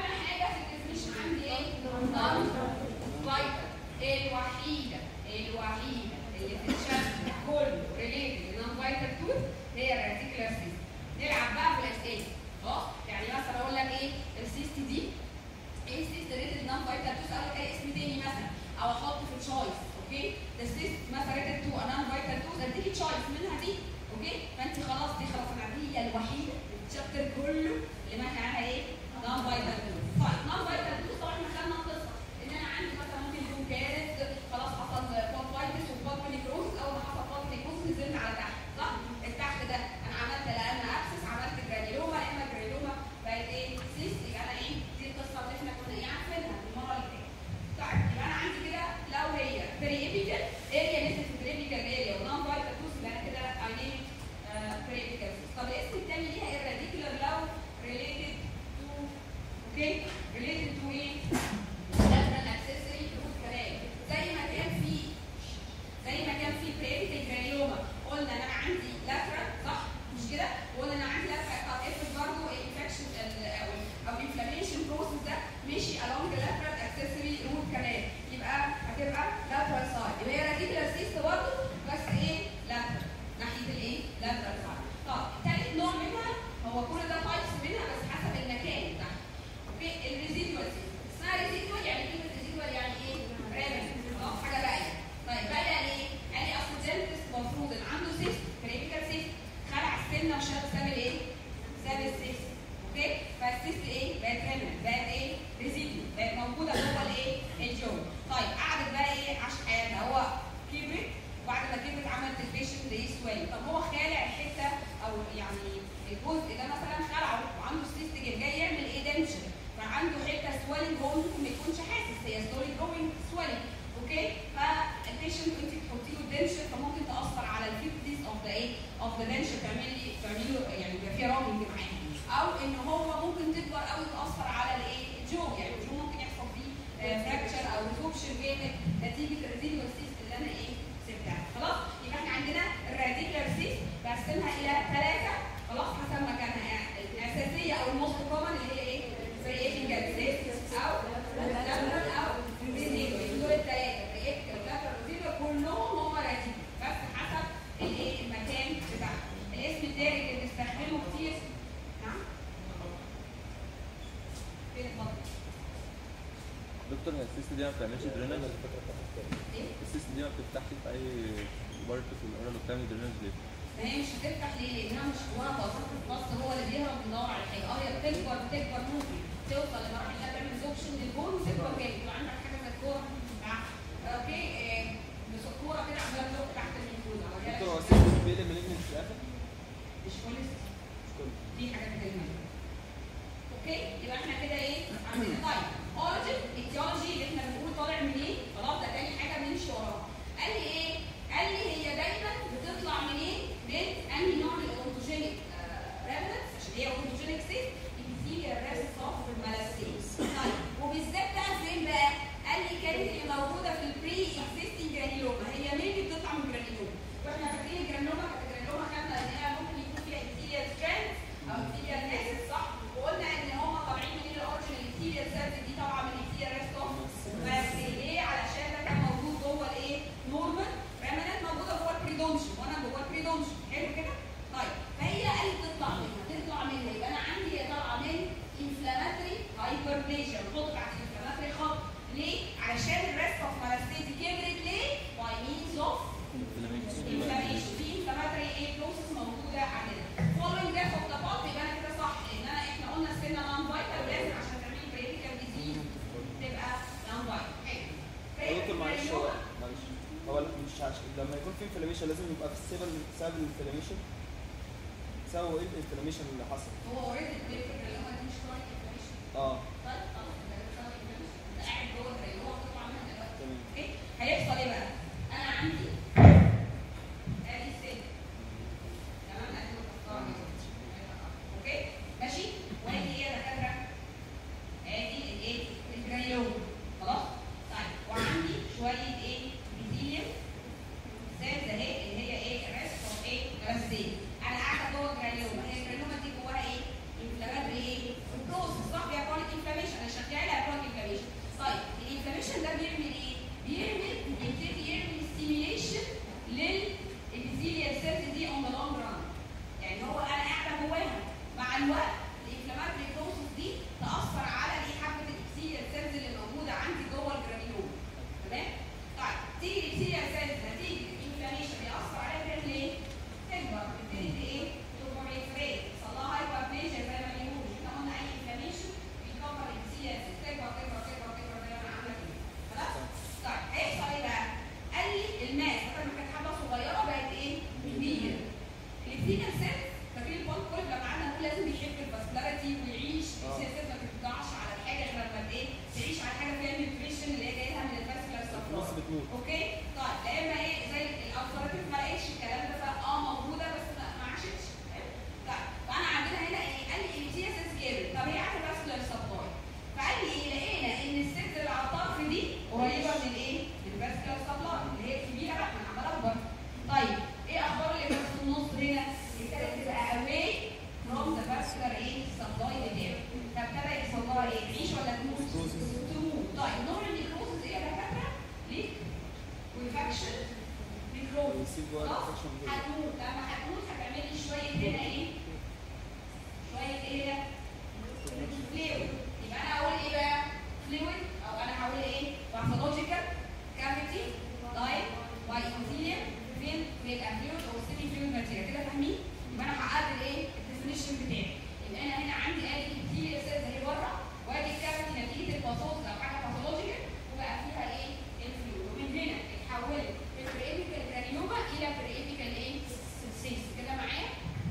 قلنا ان انا عندي لاترال صح مش كده وقلنا ان انا عندي لاترال طب افرض برضه الانفكشن او او الانفلاميشن بروسس ده مشي along the lateral accessory root canal يبقى هتبقى lateral side يبقى هي radicular cyst برضه بس ايه lateral ناحيه الايه lateral side طب ثالث نوع منها هو كل ده تايبس منها بس حسب المكان بتاعها اوكي الريزيدوال سيست اسمها ريزيدوال يعني كلمه ريزيدوال يعني ايه رامن اه حاجه باقيه طيب باقيه يعني ايه؟ قال لي اصل الدنتست المفروض ان عنده سيست كريتيكال سيست خلع السنه وشال ساب الايه؟ ساب السيست اوكي فالسيست ايه؟ بقت رامن بقت ايه؟ ريزيدوال بقت موجوده جوه الايه؟ الجو طيب قعدت بقى ايه عاش حياتها هو كبرت وبعد ما كبرت عملت البيشنت ايه سويل طب هو خالع الحته او يعني الجزء ده مثلا خلعه وعنده السيست جاي جاي يعمل ايه دنشن فعنده حته سويلنج هو ممكن ما يكونش حاسس هي سلولي جروينج سويلنج اوكي فالبيشنت انت بتحطي له الدنشن فممكن تاثر على الفيفتيز اوف ذا ايه اوف ذا دنشن تعمل لي تعمل له يعني يبقى في رامنج معاه او ان هو ممكن تكبر قوي تاثر على الايه الجو يعني الجو ممكن يحصل فيه فراكشر او ريسوبشن جامد نتيجه الريزيدوال سيست اللي انا ايه سبتها خلاص يبقى احنا عندنا الراديكولار سيست بقسمها الى ثلاثه خلاص حسب مكانها يعني الاساسيه او الموست كومن اللي هي ايه بريئتنجال سيست او لاترال او ريزيدوال دول الثلاثه بريئتنجال لاترال ريزيدوال كلهم هم راديكال بس حسب الايه المكان بتاعهم الاسم الدارج اللي بنستخدمه كتير نعم فين الفضل دكتور هي السيست دي ما بتعملش درينج ايه السيست دي ما بتفتحش في اي بارت في الاورال وبتعمل درينج ليه؟ ما هي مش هتفتح ليه؟ لانها مش ورا توصيل الفص هو اللي بيهرب بيدور على الحاجه، اه هي بتكبر بتكبر ممكن توصل لمراحل انها تعمل زوكشن للبون وتكبر جامد، يبقى عندك حاجه زي الكوره مع- اوكي آه، بس الكوره كده عماله تزق تحت الميكوزا دكتور هو السيستم بيقلب مالجنت في الاخر؟ مش كل الست. مش كله في حاجات كده اوكي يبقى احنا كده ايه عندنا طيب اوريجن ايتيولوجي اللي احنا بنقول طالع منين خلاص ده تاني حاجه بنمشي وراها قال لي ايه قال لي هي دايما بتطلع منين من انهي نوع من الاورتوجينيك ريفلنس عشان هي اورتوجينيك سيت ابيثيليال ريست اوف المالاستيز طيب وبالذات بقى فين بقى قال لي كانت اللي موجوده في البري اكزيستنج جرانيلوما هي مين اللي بتطلع من جرانيلوما واحنا فاكرين الجرانيلوما كانت الجرانيلوما خدنا ان هي ممكن يكون فيها ابيثيليال ستراند او ابيثيليال ناسس صح وقلنا ان هم طالعين من الاوريجن الابيثيليال سيلز دي طالعه من الابيثيليال ريست اوف بس ليه علشان ده كان موجود جوه الايه نورمال ريمنت موجوده جوه البريدومشن وانا جوه البريدومشن حلو كده طيب فهي قالت تطلع منها تطلع منها يبقى انا عندي هي طالعه من انفلاماتري هايبربليشن نحط تحت الانفلاماتري خط ليه؟ علشان الريست اوف مالاستيزي كبرت ليه؟ باي مينز اوف انفلاميشن في انفلاماتري ايه بروسس موجوده عندنا فولوينج ذات اوف ذا بوت يبقى انا كده صح لان انا احنا قلنا السنه نون فايتال ولازم عشان تعملي بريتيكال ديزيز تبقى نون فايتال حلو يا دكتور معلش هو معلش هو لا مش عشان لما يكون في انفلاميشن لازم يبقى في السبب سبب الانفلاميشن سبب ايه الانفلاميشن اللي حصل؟ هو اوريدي البيبر اللي هو دي مش كرونيك انفلاميشن اه طيب خلاص يبقى ده سبب inflammation. ده قاعد جوه اللي هو بتطلع منها دلوقتي تمام اوكي هيحصل ايه بقى؟ انا عندي ادي السن تمام ادي القسطره اوكي ماشي وادي ايه يا دكاتره؟ ادي الايه؟ الجرانيوم خلاص؟ طيب وعندي شويه ايه؟ بيزيليوم سيلز اهي اللي هي ايه؟ ريست اوف ايه؟ غازين انا قاعده جوه الجرانيوم هي الجرانيوم دي جواها ايه؟ انفلاماتري ايه؟ بروسس صح فيها كرونيك انفلاميشن انا شغاله على كرونيك انفلاميشن طيب الانفلاميشن ده بيعمل ايه؟ بيعمل يبتدي يسيب جوه خلاص السكشن كده هتموت لما هتموت هتعمل لي شويه هنا ايه؟ شويه ايه ده؟ فلويد يبقى انا اقول ايه بقى؟ فلويد او انا هقول ايه؟ باثولوجيكال كافيتي لاين باي انثيليوم فين؟ في الافلويد او السيمي فلويد ماتيريال كده فاهمين؟ يبقى انا هقابل ايه؟ الديفينيشن بتاعي يبقى انا هنا عندي ادي انثيليوم سيلز اهي بره وادي الكافيتي نتيجه الباثوز او حاجه باثولوجيكال وبقى فيها ايه؟ الفلويد ومن هنا اتحولت البريبيكال جرانيوما الى بريبيكال ايه؟ سيس كده معايا؟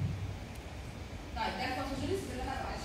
طيب ده الباثوجينيس اللي انا معلش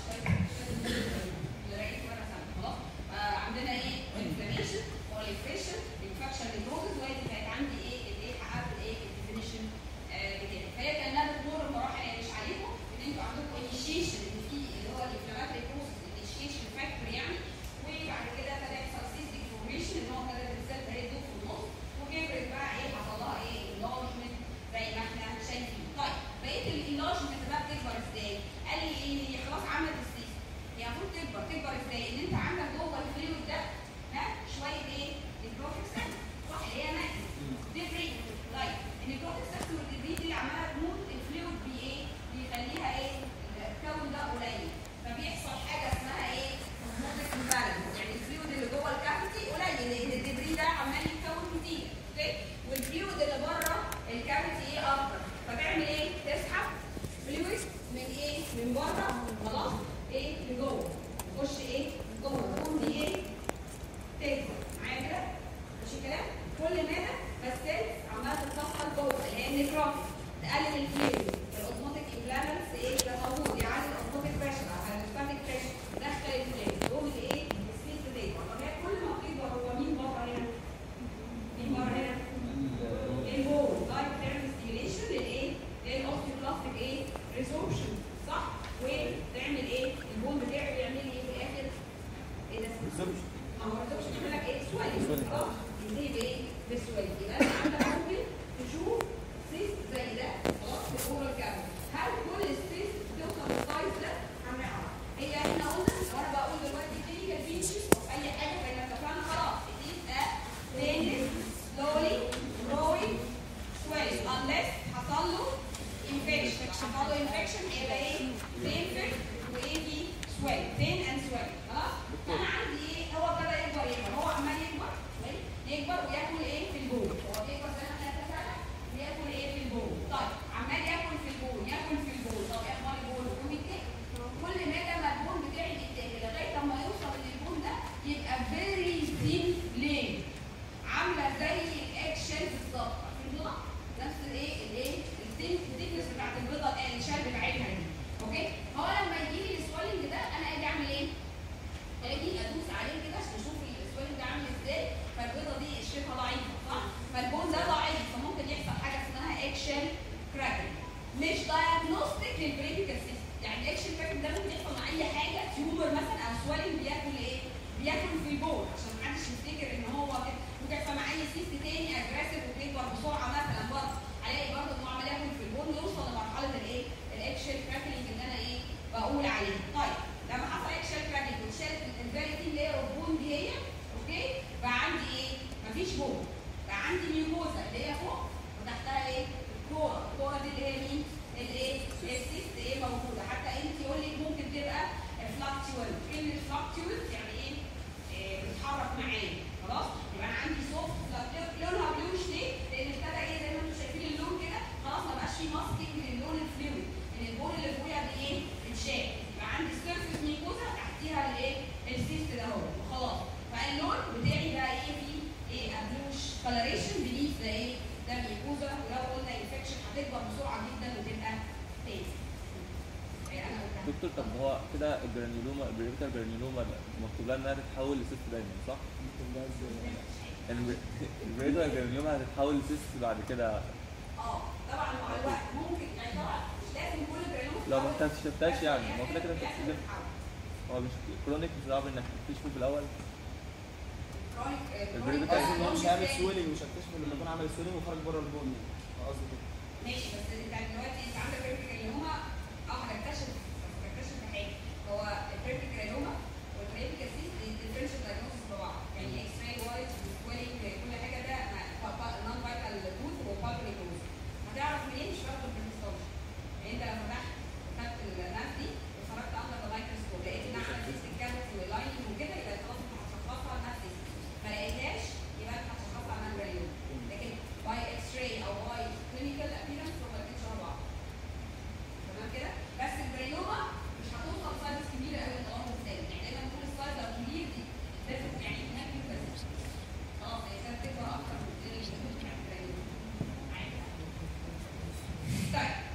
اللي رايت مره سنه خلاص آه عندنا ايه انفلاميشن proliferation infection necrosis وهي دي كانت عندي ايه الايه حققت الايه الديفينيشن بتاعي فهي كانها بتمر بمراحل يعني مش عليكم ان انتوا عندكم initiation اللي فيه اللي هو الانفلاماتوري بروسس initiation فاكتور يعني وبعد كده ابتدى يحصل cystic formation ان هو ابتدى السيل هيدوب في النص وكبرت بقى ايه حصل لها ايه enlargement زي ما احنا شايفين طيب بقيه الانلارجمنت بقى بتكبر ازاي؟ قال لي ايه هي خلاص عملت السيس هي المفروض تكبر تكبر ازاي؟ ان انت عندك جوه الفلويد ده ها شويه ايه؟ البروفيك سيستم صح اللي هي ماكس ديبري طيب النيكروتيك سيستم والديبري دي اللي عماله تموت الفلويد بي ايه؟ بيخليها ايه؟ الكون ده قليل فبيحصل حاجه اسمها ايه؟ هرمونيك امبالانس يعني الفلويد اللي جوه الكافيتي قليل لان الديبري ده عمال يتكون كتير اوكي؟ والفلويد اللي بره الكافيتي ايه اكتر فتعمل ايه؟ تسحب فلويد من ايه؟ من بره خلاص ايه؟ لجوه تخش ايه؟ جوه تقوم دي ايه؟ تكبر معايا كده؟ ماشي الكلام؟ كل مدى بس عماله تتكسر جوه اللي هي النيكروتيك تقلل الفلويد الاوزموتيك امبالانس ايه؟ ده موجود يعلي الاوزموتيك بريشر او الهيدروستاتيك بريشر دخل الفلويد يقوم الايه؟ السبيس بتكبر طب هي كل ما بتكبر هو مين بره هنا؟ مين بره هنا؟ البول لايك تعمل ستيميليشن للايه؟ للاوستيوبلاستيك ايه؟ ريسوربشن صح؟ وتعمل ايه؟ البول بتاعه يعمل ايه في الاخر؟ ايه ده؟ Resorption. ما هو الريسوربشن بيعمل لك ايه؟ سويلنج اه ينتهي بايه؟ بالسويلنج يبقى انت عندك ممكن تشوف سيست زي ده خلاص في الاورال كامل هل كل السيست بتوصل للسايز ده؟ هنعرف هي احنا قلنا لو انا بقول دلوقتي كلينيكال فيتشرز او اي حاجه فاحنا اتفقنا خلاص it is a painless slowly growing swelling unless حصل له infection حصل له infection هيبقى ايه؟ painful وايه في swell pain and swell خلاص؟ انا عندي ايه؟ هو ابتدى يكبر يكبر هو عمال يكبر كويس؟ يكبر وياكل ايه في البول هو بيكبر زي ما احنا اتفقنا بياكل ايه في البول طيب عمال ياكل في البول ياكل في البول طب ايه اخبار البول؟ البول بيتاكل كل مدى ما البول بتاعي بيتاكل لغايه لما يوصل للبول ده يبقى فيري ثين لين عامله زي الاكشن بالظبط عارفين البيضه؟ نفس الايه الايه الثين الثيكنس بتاعت البيضه الايه الشال بتاعتها دي اوكي؟ هو لما يجي لي السوالنج ده انا اجي اعمل ايه؟ اجي ادوس عليه كده عشان اشوف السوالنج ده عامل ازاي فالبيضه دي شبه ضعيفه صح؟ فالبون ده ضعيف فممكن يحصل حاجه اسمها اكشن كراكنج مش دايجنوستيك للبريفيكال سيستم يعني الاكشن كراكنج ده ممكن يحصل مع اي حاجه تيومر مثلا او سوالنج بياكل ايه؟ بياكل في البول عشان محدش يفتكر ان هو كده ممكن يحصل مع اي سيست تاني اجريسيف وبيكبر بسرعه مثلا برضه الاقي برضه ان هو عمال ياكل في البول ويوصل لمرحله الايه؟ الاكشن كراكنج اللي انا ايه؟ بقول عليه طيب لما حصل اكشن كراكنج واتشالت الفيري لاير اوف بون دي هي اوكي بقى عندي ايه؟ مفيش بون بقى عندي ميوكوزا اللي هي فوق وتحتها ايه؟ الكوره الكوره دي اللي هي مين؟ الايه؟ السيست ايه موجوده حتى انت يقول لك ممكن تبقى فلاكتوال كلمه فلاكتوال يعني ايه؟ إيه، بتتحرك معايا خلاص؟ يبقى انا عندي سوفت لونها بلوش ليه؟ لان ابتدى ايه زي ما انتم شايفين اللون كده خلاص ما بقاش فيه ماسكينج للون الفلويد ان البول اللي فوقيها دي ايه؟ اتشال يبقى عندي سيرفيس ميكوزا تحتيها الايه؟ السيست ده اهو وخلاص فاللون بتاعي بقى ايه فيه ايه ابلوش كولريشن بليف ده ايه؟ ده ميكوزا ولو قلنا انفكشن هتكبر بسرعه جدا وتبقى تاني. إيه انا قلتها. دكتور طب هو كده الجرانيولوما البريفيكال جرانيولوما مكتوب لها انها تتحول لسيست دايما صح؟ ممكن ده ازاي؟ يعني البريفيكال جرانيولوما هتتحول لسيست بعد كده اه طبعا مع الوقت ممكن يعني طبعا مش لازم كل جرانوم لو ما اكتشفتهاش يعني ما هو كده كده بتكتشف هو مش كرونيك مش صعب انك تكتشفه في الاول البريد قصدي ان هو مش هيعمل سويلنج مش هكتشفه لما يكون عامل سويلنج وخرج بره البون يعني قصدي كده ماشي بس انت دلوقتي انت عندك بريفيكال اللي اه هتكتشف هتكتشف في حاجه هو البريفيكال اللي والبريفيكال سيست ديفرنشال دايجنوستس ببعض يعني اكس راي وايت سويلنج كل حاجه ده نون فايتال توث وبالبري توث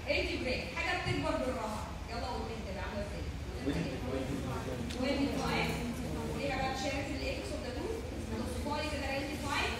ريتيوجرام حاجه بتكبر بالراحه يلا قول لي انت عامله ازاي وين فاين وليها بقى تشارك الاكس اوف ذا توث هتوصفها لي كده ريتي فاين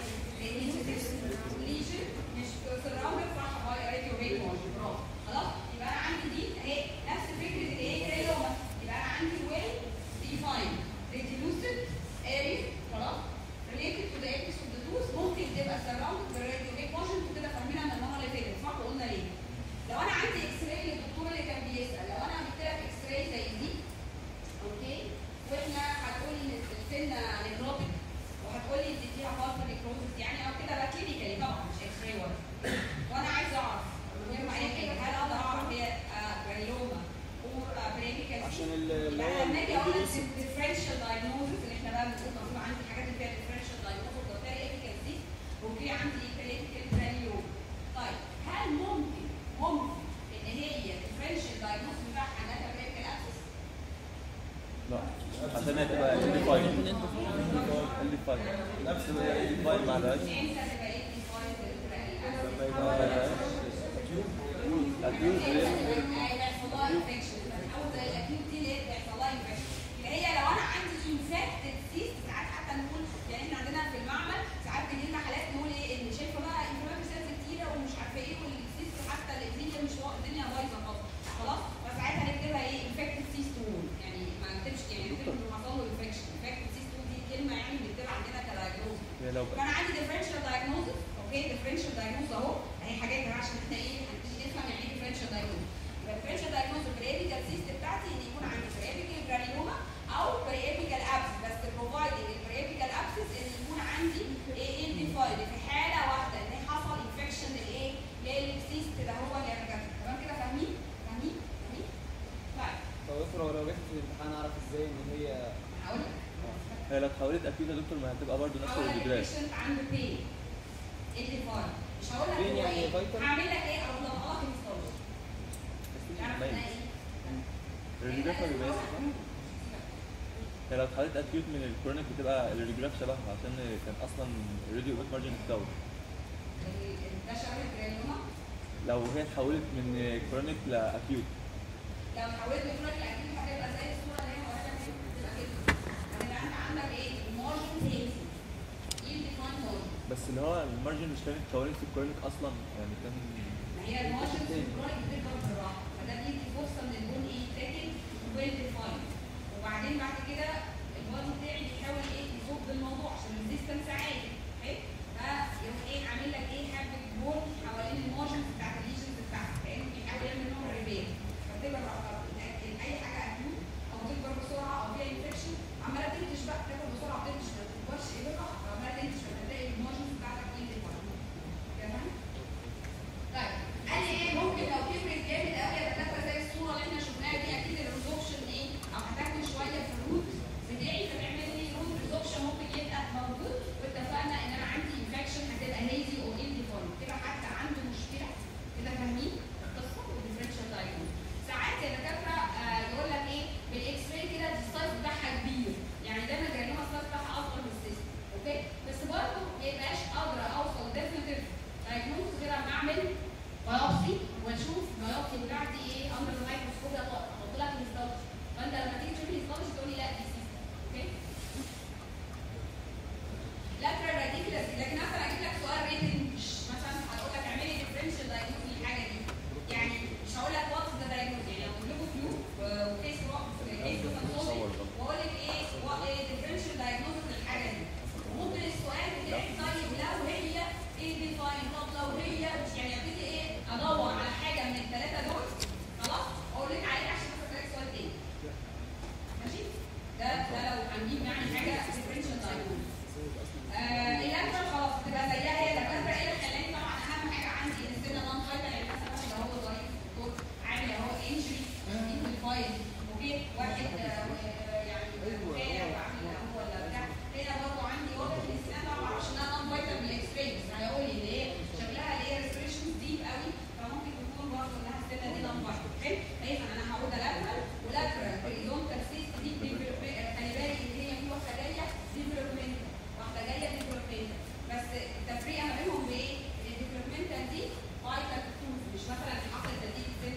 ليجن مش سراوند صح باي ريتيوجرام برافو خلاص يبقى انا عندي دي اهي نفس فكره اللي هي كريلوما يبقى انا عندي ويل ديفاين ريديوسد اري خلاص related to the apex of the tooth ممكن تبقى surrounded بالراديوجيك موشن وكده فاهمينها من المره اللي فاتت صح وقلنا ليه؟ لو انا عندي اكس راي للدكتور اللي كان بيسال لو انا جبت لك اكس راي زي دي اوكي واحنا هتقولي ان السن نيكروتيك وهتقولي ان فيها فالف نيكروزس يعني او كده بقى كلينيكالي طبعا مش اكس راي ولا وانا عايزه اعرف من غير ما اي حاجه هل اقدر اعرف هي جرانيوما اور بريميكال عشان ال- اللي يبقى هو لما اجي اقول لك الريديوسد differential diagnosis اللي احنا بقى بنقول المفروض عندي حاجات اللي فيها differential diagnosis وبالتالي efficacy وفي عندي critical granuloma طيب هل ممكن ممكن ان هي differential diagnosis بتاعها حاجات critical abscess؟ لا عشان هي تبقى ال 5 ال 5 نفس ال 5 ما عندهاش امتى تبقى ايه defined critical لما abscess؟ يبقى أول اكيوت هيحصل لها infection او زي الاكيوت دي اللي هي بيحصل لها infection يبقى هي لو انا عندي infected cyst ساعات حتى نقول يعني احنا عندنا في المعمل ساعات بيجي لنا حالات نقول ايه ان شايفه بقى inflammatory cells كتيره ومش عارفه ايه والسيست حتى الدنيا مش وا- الدنيا بايظه خالص خلاص فساعتها نكتبها ايه infected cyst wound يعني ما نكتبش يعني نكتب انه حصل له infection infected cyst wound دي كلمه يعني بنكتبها عندنا كدايجنوز هي لو فانا عندي differential diagnosis اوكي differential diagnosis اهو اهي حاجات يا جماعه عشان احنا ايه هنبتدي نفهم يعني ايه differential diagnosis يبقى differential diagnosis البريابيكال cyst بتاعتي ان يكون عندي بريابيكال جرانيوما او بريابيكال ابسس بس providing البريابيكال ابسس ان يكون عندي ايه انديفايد في حاله واحده ان حصل انفكشن لايه للسيست ده هو اللي انا كاتبه تمام كده فاهمين فاهمين فاهمين طيب طب افرض لو جت في الامتحان اعرف ازاي ان هي هقول لك هي لو اتحولت اكيوت يا دكتور ما هتبقى برضه نفس هقول لك الريجرام البيشنت عنده بين انديفايد مش هقول لك بين هو يعني ايه فيتال؟ هعمل لك ايه او لو اه هيستولوجي تعرف باين. احنا ايه الريجراف ما بيبقاش هي لو اتحولت اكيوت من الكرونيك بتبقى الريجراف شبهها عشان كان اصلا الراديو باك مارجن اتكون ده شبه الجرانيوما لو هي اتحولت من كرونيك لاكيوت لو حولت لكرونيك الاكيد هتبقى زي الصوره اللي هي ورا دي هتبقى كده هتبقى انت عندك ايه مارجن هيلثي ايه ديفاين مارجن بس اللي هو المارجن مش كانت اتكونت في الكرونيك اصلا يعني كان ما هي المارجن في الكرونيك بتكبر بالراحه فده بيدي فرصه ان البون ايه تاكل ويل ديفاين وبعدين بعد كده البادي بتاعي بيحاول ايه يصب الموضوع عشان الريزيستنس عالي اوكي فيروح ايه عامل لك ايه حبه بون حوالين المارجن بتاعت الليجنز بتاعتك فاهم بيحاول يعمل نوع ريبير فتبقى اي حاجه اكيوت او تكبر بسرعه او فيها انفكشن عماله تنتج بقى تاكل بسرعه تنتج ما تكبرش ايه بقى عماله تنتج فتلاقي المارجن بتاعتك ايه ديفاين تمام طيب قال لي ايه ممكن لو كبرت جامد قوي يا دكاتره زي الصوره اللي احنا شفناها دي اكيد الريزوبشن ايه او هتاكل شويه في الروت بتاعي فتعمل لي روت ريزوبشن ممكن يبقى موجود واتفقنا ان انا عندي انفكشن هتبقى هيزي او انديفورم كده حتى عنده مشكله كده فاهمين القصه والديفرنشال دايجنوز ساعات يا دكاتره آه يقول لك ايه بالاكس راي كده دي السايز بتاعها كبير يعني دايما جايبين السايز بتاعها اصغر من السيستم اوكي بس برضه ما يبقاش قادره اوصل ديفينيتيف دايجنوز غير اما اعمل بايوبسي واشوف البايوبسي بتاعتي ايه اندر الميكروسكوب احط لك الهيستولوجي فانت لما تيجي تشوف الهيستولوجي تقول لي لا دي سيستم اوكي لاترال راديكولاس لكن مثلا اجيب لك سؤال ريتن مثلا هقول لك اعملي ديفرنشال دايجنوز للحاجه دي يعني مش هقول لك واتس ذا دايجنوز يعني اقول لكم فيو وكيس كيس واقول لك ايه وات ديفرنشال دايجنوز للحاجه دي ممكن السؤال بتاعي طيب لو هي ايه ديفاين طب لو هي مش يعني ابتدي ايه ادور على حاجه من الثلاثه دول خلاص اقول لك عليها عشان اسالك سؤال تاني ماشي ده ده لو هنجيب يعني حاجه ديفرنشال دايجنوز آه اللاترال خلاص تبقى زيها هي اللاترال ايه اللي خلاني طبعا اهم حاجه عندي ان السن نون فايتال يعني مثلا واحد اهو ضعيف دكتور عامل اهو انجري في فايل اوكي واحد آه، آه، يعني وقع وعامل اهو ولا بتاع هنا برضه عندي واضح ان السنه طبعا ما اعرفش انها نون فايتال بالاكس راي بس هيقول لي اللي هي شكلها اللي هي ريستريشن ديب قوي فممكن تكون برضه انها السنه دي نون فايتال حلو فاذا انا هقول ده لاترال ولاترال هوريزونتال سيست دي develop- خلي بالك ان هي في واحده جايه ديفلوبمنتال واحده جايه ديفلوبمنتال بس التفريقه ما بينهم بايه؟ ان الديفلوبمنتال دي فايتال تولز مش مثلا حصل تدريب سن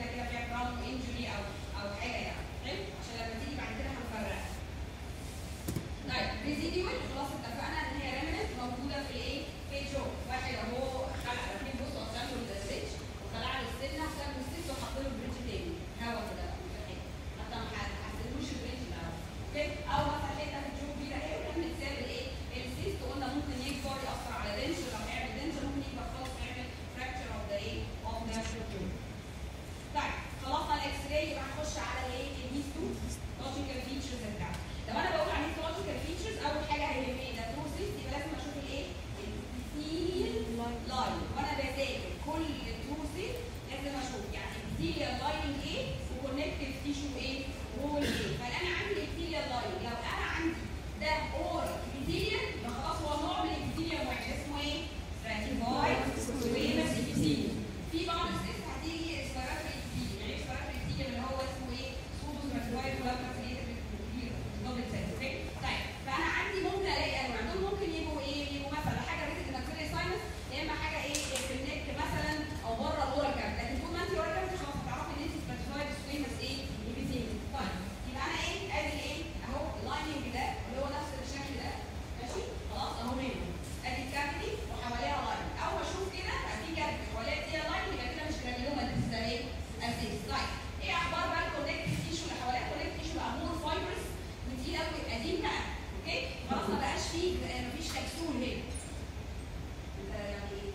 طيب خلصنا الاكس راي يبقى هنخش على الايه الهيس 2 لوجيكال فيتشرز بتاعته لو انا بقول عليه لوجيكال فيتشرز اول حاجه هيهمني ده تروسيس يبقى لازم اشوف الايه الابيثيليال لاين وانا بذاكر كل تروسيس لازم اشوف يعني الابيثيليال لاين ايه وكونكتيف تيشو ايه وول ايه فانا عندي الابيثيليال لاين لو انا عندي ده اور ابيثيليال يبقى خلاص هو نوع من الابيثيليال واحد اسمه ايه؟ stratified squamous epithelium في بعض السيست هتيجي اسبيراتوري epithelium يعني اسبيراتوري epithelium اللي هو اسمه ايه؟ سودو stratified collaborative دبل سيل اوكي طيب فانا عندي ممكن الاقي انواع دول ممكن يبقوا ايه؟ يبقوا مثلا حاجه ريتد بكتيريا ساينس يا اما حاجه ايه في النك مثلا او بره الاورال كافيتي لكن طول ما انت اورال كافيتي خلاص هتعرفي ان انت stratified squamous ايه؟ epithelium طيب يبقى انا ايه؟ ادي ايه؟ اهو اللايننج ده اللي هو نفس الشكل ده ماشي؟ خلاص اهو منه ادي الكافيتي وحواليها لاين اول ما اشوف كده في كافيتي حواليها فيها لاين يبقى كده مش جرانيوما ده ايه؟ اساس طيب ايه اخبار بقى الكونكتيف تيشو اللي حواليها الكونكتيف تيشو بقى مور فايبرز وتقيل قوي قديم بقى اوكي خلاص ما بقاش فيه مفيش كبسول هنا انت يعني ايه؟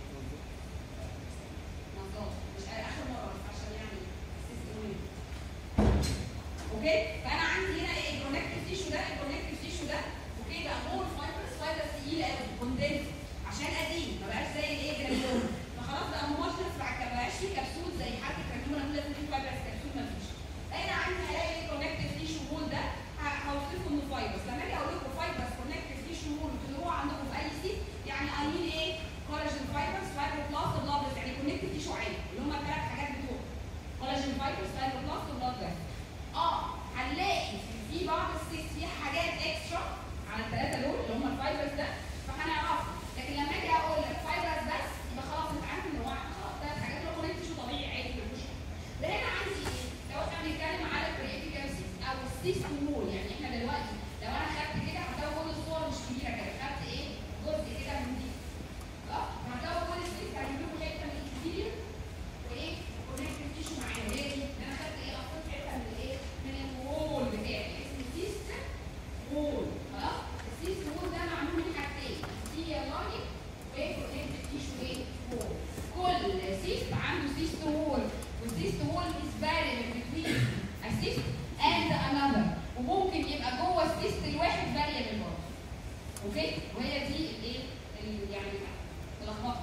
نظام مش اخر مره بس عشان يعني سيستم مهم اوكي فانا عندي هنا ايه الكونكتيف تيشو ده الكونكتيف تيشو ده اوكي بقى مور فايبرز فايبرز تقيله قوي كوندنس عشان قديم ما بقاش زي الايه جرانيوم فخلاص بقى مهوشنس بعد كده ما بقاش فيه كبسول زي حاجه جرانيوم انا لازم فيه فايبرز كبسول ما فيش انا عندي هلاقي الكونكتيف تيشو وول ده ه- هوصفه انه فايبرز لما اجي اقول لكم فايبرز كونكتيف تيشو وول وتلاقوها عندكم في اي سيت يعني اي مين ايه كولاجين فايبرز فايبروبلاست بلاد يعني كونكتيف تيشو عادي اللي هم الثلاث حاجات بتوع كولاجين فايبرز فايبروبلاست وبلاد فيسل اه هنلاقي في بعض السيت فيها حاجات اكسترا على الثلاثه دول اللي هم الفايبرز ده فهنعرفها لكن لما اجي اقول لك فايبرز بس يبقى خلاص انت عارف ان هو خلاص ثلاث حاجات اللي هو كونكتيف تيشو طبيعي عادي مفيش ده هنا عندي ايه؟ لو احنا بنتكلم على الكرياتيف سيس او السيس وول يعني احنا دلوقتي لو انا خدت كده هتلاقوا كل الصور مش كبيره كده خدت ايه؟ جزء كده من دي خلاص هتلاقوا كل السيس هيجيب لكم حته من الكتير وايه؟ كونكتيف تيشو معايا هي دي انا خدت ايه؟ قصيت حته من الايه؟ من الوول بتاعي اسمه سيس وول خلاص؟ السيس وول ده معمول من حاجتين في لاين وكونكتيف تيشو ايه؟ وول كل سيست عنده سيست وول والسيست وول is variable between a cyst and another وممكن يبقى جوه السيست الواحد variable برضه اوكي وهي دي الايه ال- يعني تلخبطش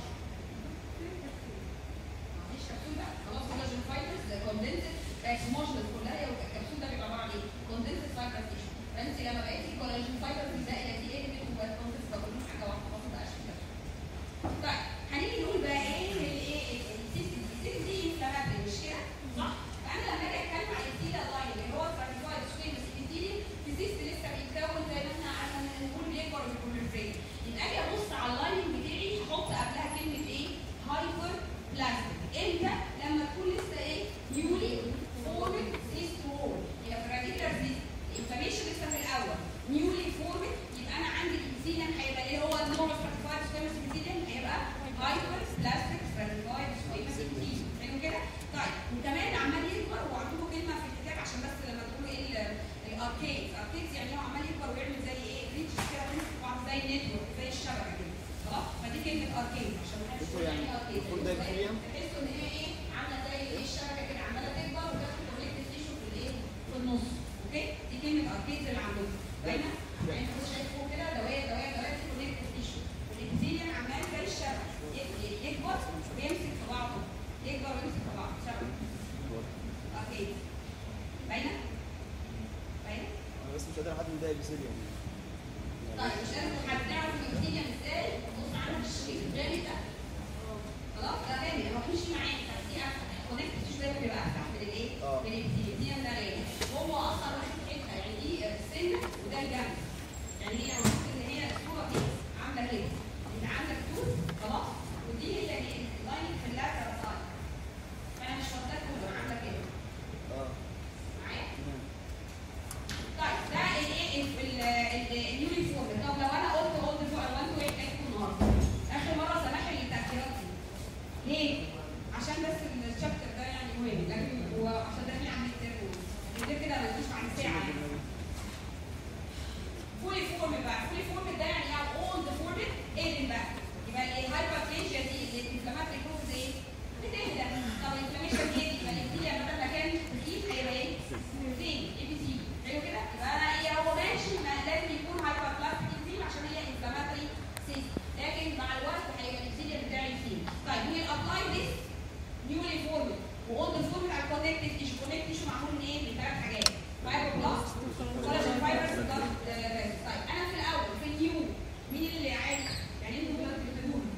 معلش كبسول بقى خلاص كولاجين فايبرز كوندنسد هوموجينس كلها هي الكبسول ده بيبقى عباره عن ايه؟ كوندنسد فايبر تيشو فانت لما بقيتي كولاجين فايبرز ازاي الى دي ايه بقى كوندنسد ده كلهم حاجه واحده خلاص ما بقاش في كبسول طيب هنيجي نقول بقى ايه الايه السيستم السيستم دي انفلاماتري مش كده؟ صح؟ فانا لما اجي اتكلم عن التيلا لاين اللي هو ستراتيفايد سويمس ابيثيليوم في سيست لسه بيتكون زي ما احنا عارفين نقول بيكبر وبيكبر يبقى اجي ابص على اللايننج بتاعي احط قبلها كلمه ايه؟ هايبر بلاستيك امتى؟ لما تكون لسه ايه؟ نيولي فورمد سيست وول يبقى في الراديكولار سيست الانفلاميشن لسه في الاول نيولي فورمد يبقى انا عندي الابيثيليوم هيبقى ايه هو النوع ستراتيفايد سويمس ابيثيليوم هيبقى هايبر بلاستيك ستراتيفايد سويمس ابيثيليوم حلو كده؟ طيب وكمان عمال يكبر وعندكم كلمه في الكتاب عشان بس لما تقولوا ايه الاركيدز اركيدز يعني هو عمال يكبر ويعمل زي ايه ريتش كده تمسك في بعض زي نتورك زي الشبكه كده خلاص فدي كلمه اركيد عشان ما حدش دكتور يقول يعني يعني اركيد المفروض ده يبقى تحسوا ان هي ايه عامله زي ايه الشبكه كده عماله تكبر وتاخد كونكتيف تيشو في الايه في النص اوكي دي كلمه اركيد اللي عندكم باينه يعني انت شايف فوق كده دوايه دوايه دوايه في كونكتيف تيشو الابيثيليوم عمال زي الشبكه ي- يكبر ويمسك في بعضه يكبر ويمسك في بعضه شبكه اركيد باينه باينه انا بس مش قادر احدد ده ابيثيليوم طيب مش لازم حد نعرف الابيثيليوم ازاي بص على الشريط الغامق ده خلاص ده غامق هو بيمشي معاك بس دي كونكت تيشو دايما بيبقى افتح من الايه؟ اه. من الابيثيليوم ده غامق هو اصلا واخد حته يعني دي السن وده الجنب يعني هي المفروض ان هي الصوره دي عامله كده انت عندك توت خلاص ودي هي ايه؟ اللاين في اللاترال سايد فانا مش واخداك كله عامله كده اه معايا؟ تمام. طيب ده الايه اليونيفورم طب لو انا قلت قلت فوق انا وانتوا ايه حكايتكم النهارده؟ اخر مره سمح لي التاخيرات دي. ليه؟ عشان بس الشابتر ده يعني مهم لكن هو عشان داخلين على الترم غير كده ما تجيش عن ساعه يعني. فولي فورم بقى فولي فورم ده يعني يعني اولد فورم ايه بقى؟ يبقى الهايبرتنشن دي الانفلاماتري كوز ايه؟ بتهدى طب الانفلاميشن وقلنا الفور بتاع الكونكتيف تيشو الكونكتيف تيشو معمول من ايه؟ من ثلاث حاجات فايبروبلاست كولاجين فايبرز طيب انا في الاول في النيو مين اللي عارف يعني انتوا دلوقتي بتقولوا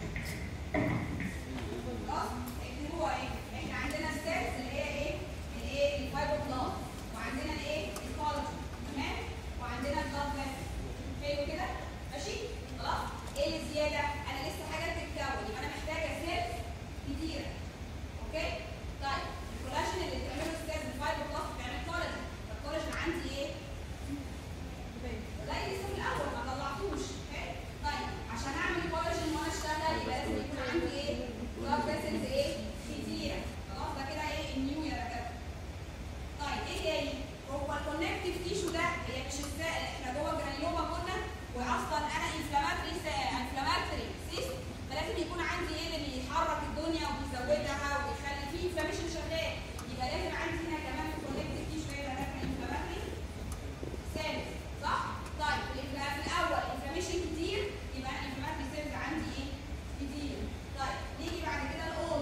خلاص اكتبوها ايه؟ احنا عندنا السيلز اللي هي ايه؟ الايه؟ الفايبروبلاست وعندنا الايه؟ الكولاجين تمام؟ وعندنا البلاد فيسل حلو كده؟ ماشي؟ خلاص؟ ايه اللي زياده؟ انا لسه حاجه بتتكون يبقى انا محتاجه سيلز كتيره اوكي؟ طيب الكولاجين اللي بتعمله السيلز الفايبروبلاست بتعمل كولاجين فالكولاجين عندي ايه؟ لا لسه في الاول ما طلعتوش حلو؟ طيب عشان اعمل كولاجين وانا اشتغل يبقى لازم يكون عندي ايه؟ بلاد فيسلز ايه؟ كتيره خلاص ده كده ايه؟ النيو يا دكاتره طيب ايه تاني؟ هو الكونكتيف تيشو ده هي مش السائل احنا جوه الجرانيوما كنا واصلا انا انفلاماتري انفلاماتري سيست فلازم يكون عندي ايه اللي بيحرك الدنيا وبيزودها وبيخلي فيه انفلاميشن شغال يبقى لازم عندي هنا كمان في الكونكتيف تيشو ايه ده انفلاماتري سيلز صح؟ طيب الإنفلا- في الاول انفلاميشن كتير يبقى انا انفلاماتري سيلز عندي ايه؟ كتير طيب نيجي بعد كده الاول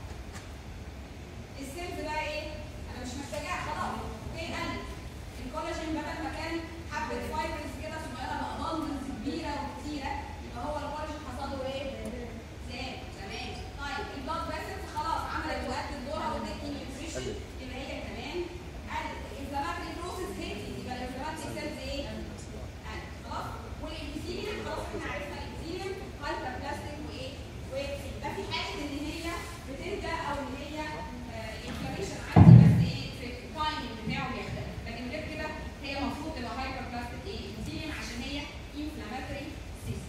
السيلز بقى ايه؟ انا مش محتاجاها خلاص اوكي قل الكولاجين بدل ما كان حبه فايبرز كده صغيره بقى بندلز كبيره وكتيره يبقى هو الكولاجين حصل له ايه؟ زاد تمام طيب البلاد فيسلز خلاص عملت وقت دورها وادتني نيوتريشن يبقى هي كمان قلت الانفلاماتري بروسيس هيتي يبقى الانفلاماتري سيلز ايه؟ قلت خلاص والابيثيليوم خلاص احنا عرفنا الابيثيليوم هايبر بلاستيك وايه؟ ويبقى في حاله ان هي بترجع او ان هي الانفلاميشن عندي بس ايه في التايمنج بتاعه بيختلف لكن غير كده هي المفروض تبقى هايبر بلاستيك ايه؟ ابيثيليوم عشان هي انفلاماتري سيست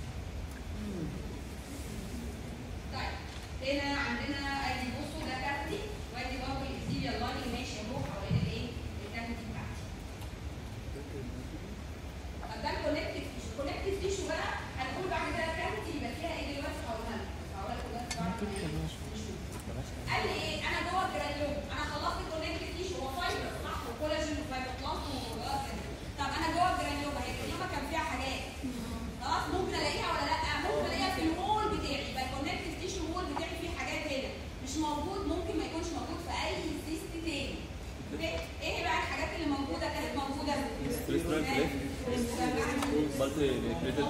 طيب هنا عندنا ادي بصوا ده كافيتي وادي برضه الابيثيليال لاين ماشي اهو حوالين الايه؟ الكافيتي بتاعتي طب ده الكونكتيف تيشو الكونكتيف تيشو بقى هنقول بعد كده كافيتي يبقى فيها ايه دلوقتي هقولها لكم هقولها لكم دلوقتي بعد ما إيه؟ نشوف. قال لي ايه انا جوه الجرانيوم انا خلصت الكونكتيف تيشو هو فايبر صح وكولاجين وفايبروبلاست وخلاص كده طب انا جوه الجرانيوم هي الجرانيوم كان فيها حاجات خلاص ممكن الاقيها ولا لا ممكن الاقيها في الوول بتاعي يبقى الكونكتيف تيشو وول بتاعي فيه حاجات هنا مش موجود ممكن ما يكونش موجود في اي سيست تاني اوكي ايه بقى الحاجات اللي موجوده كانت موجوده ستريس ترايل كليف مالتي نيوكليتد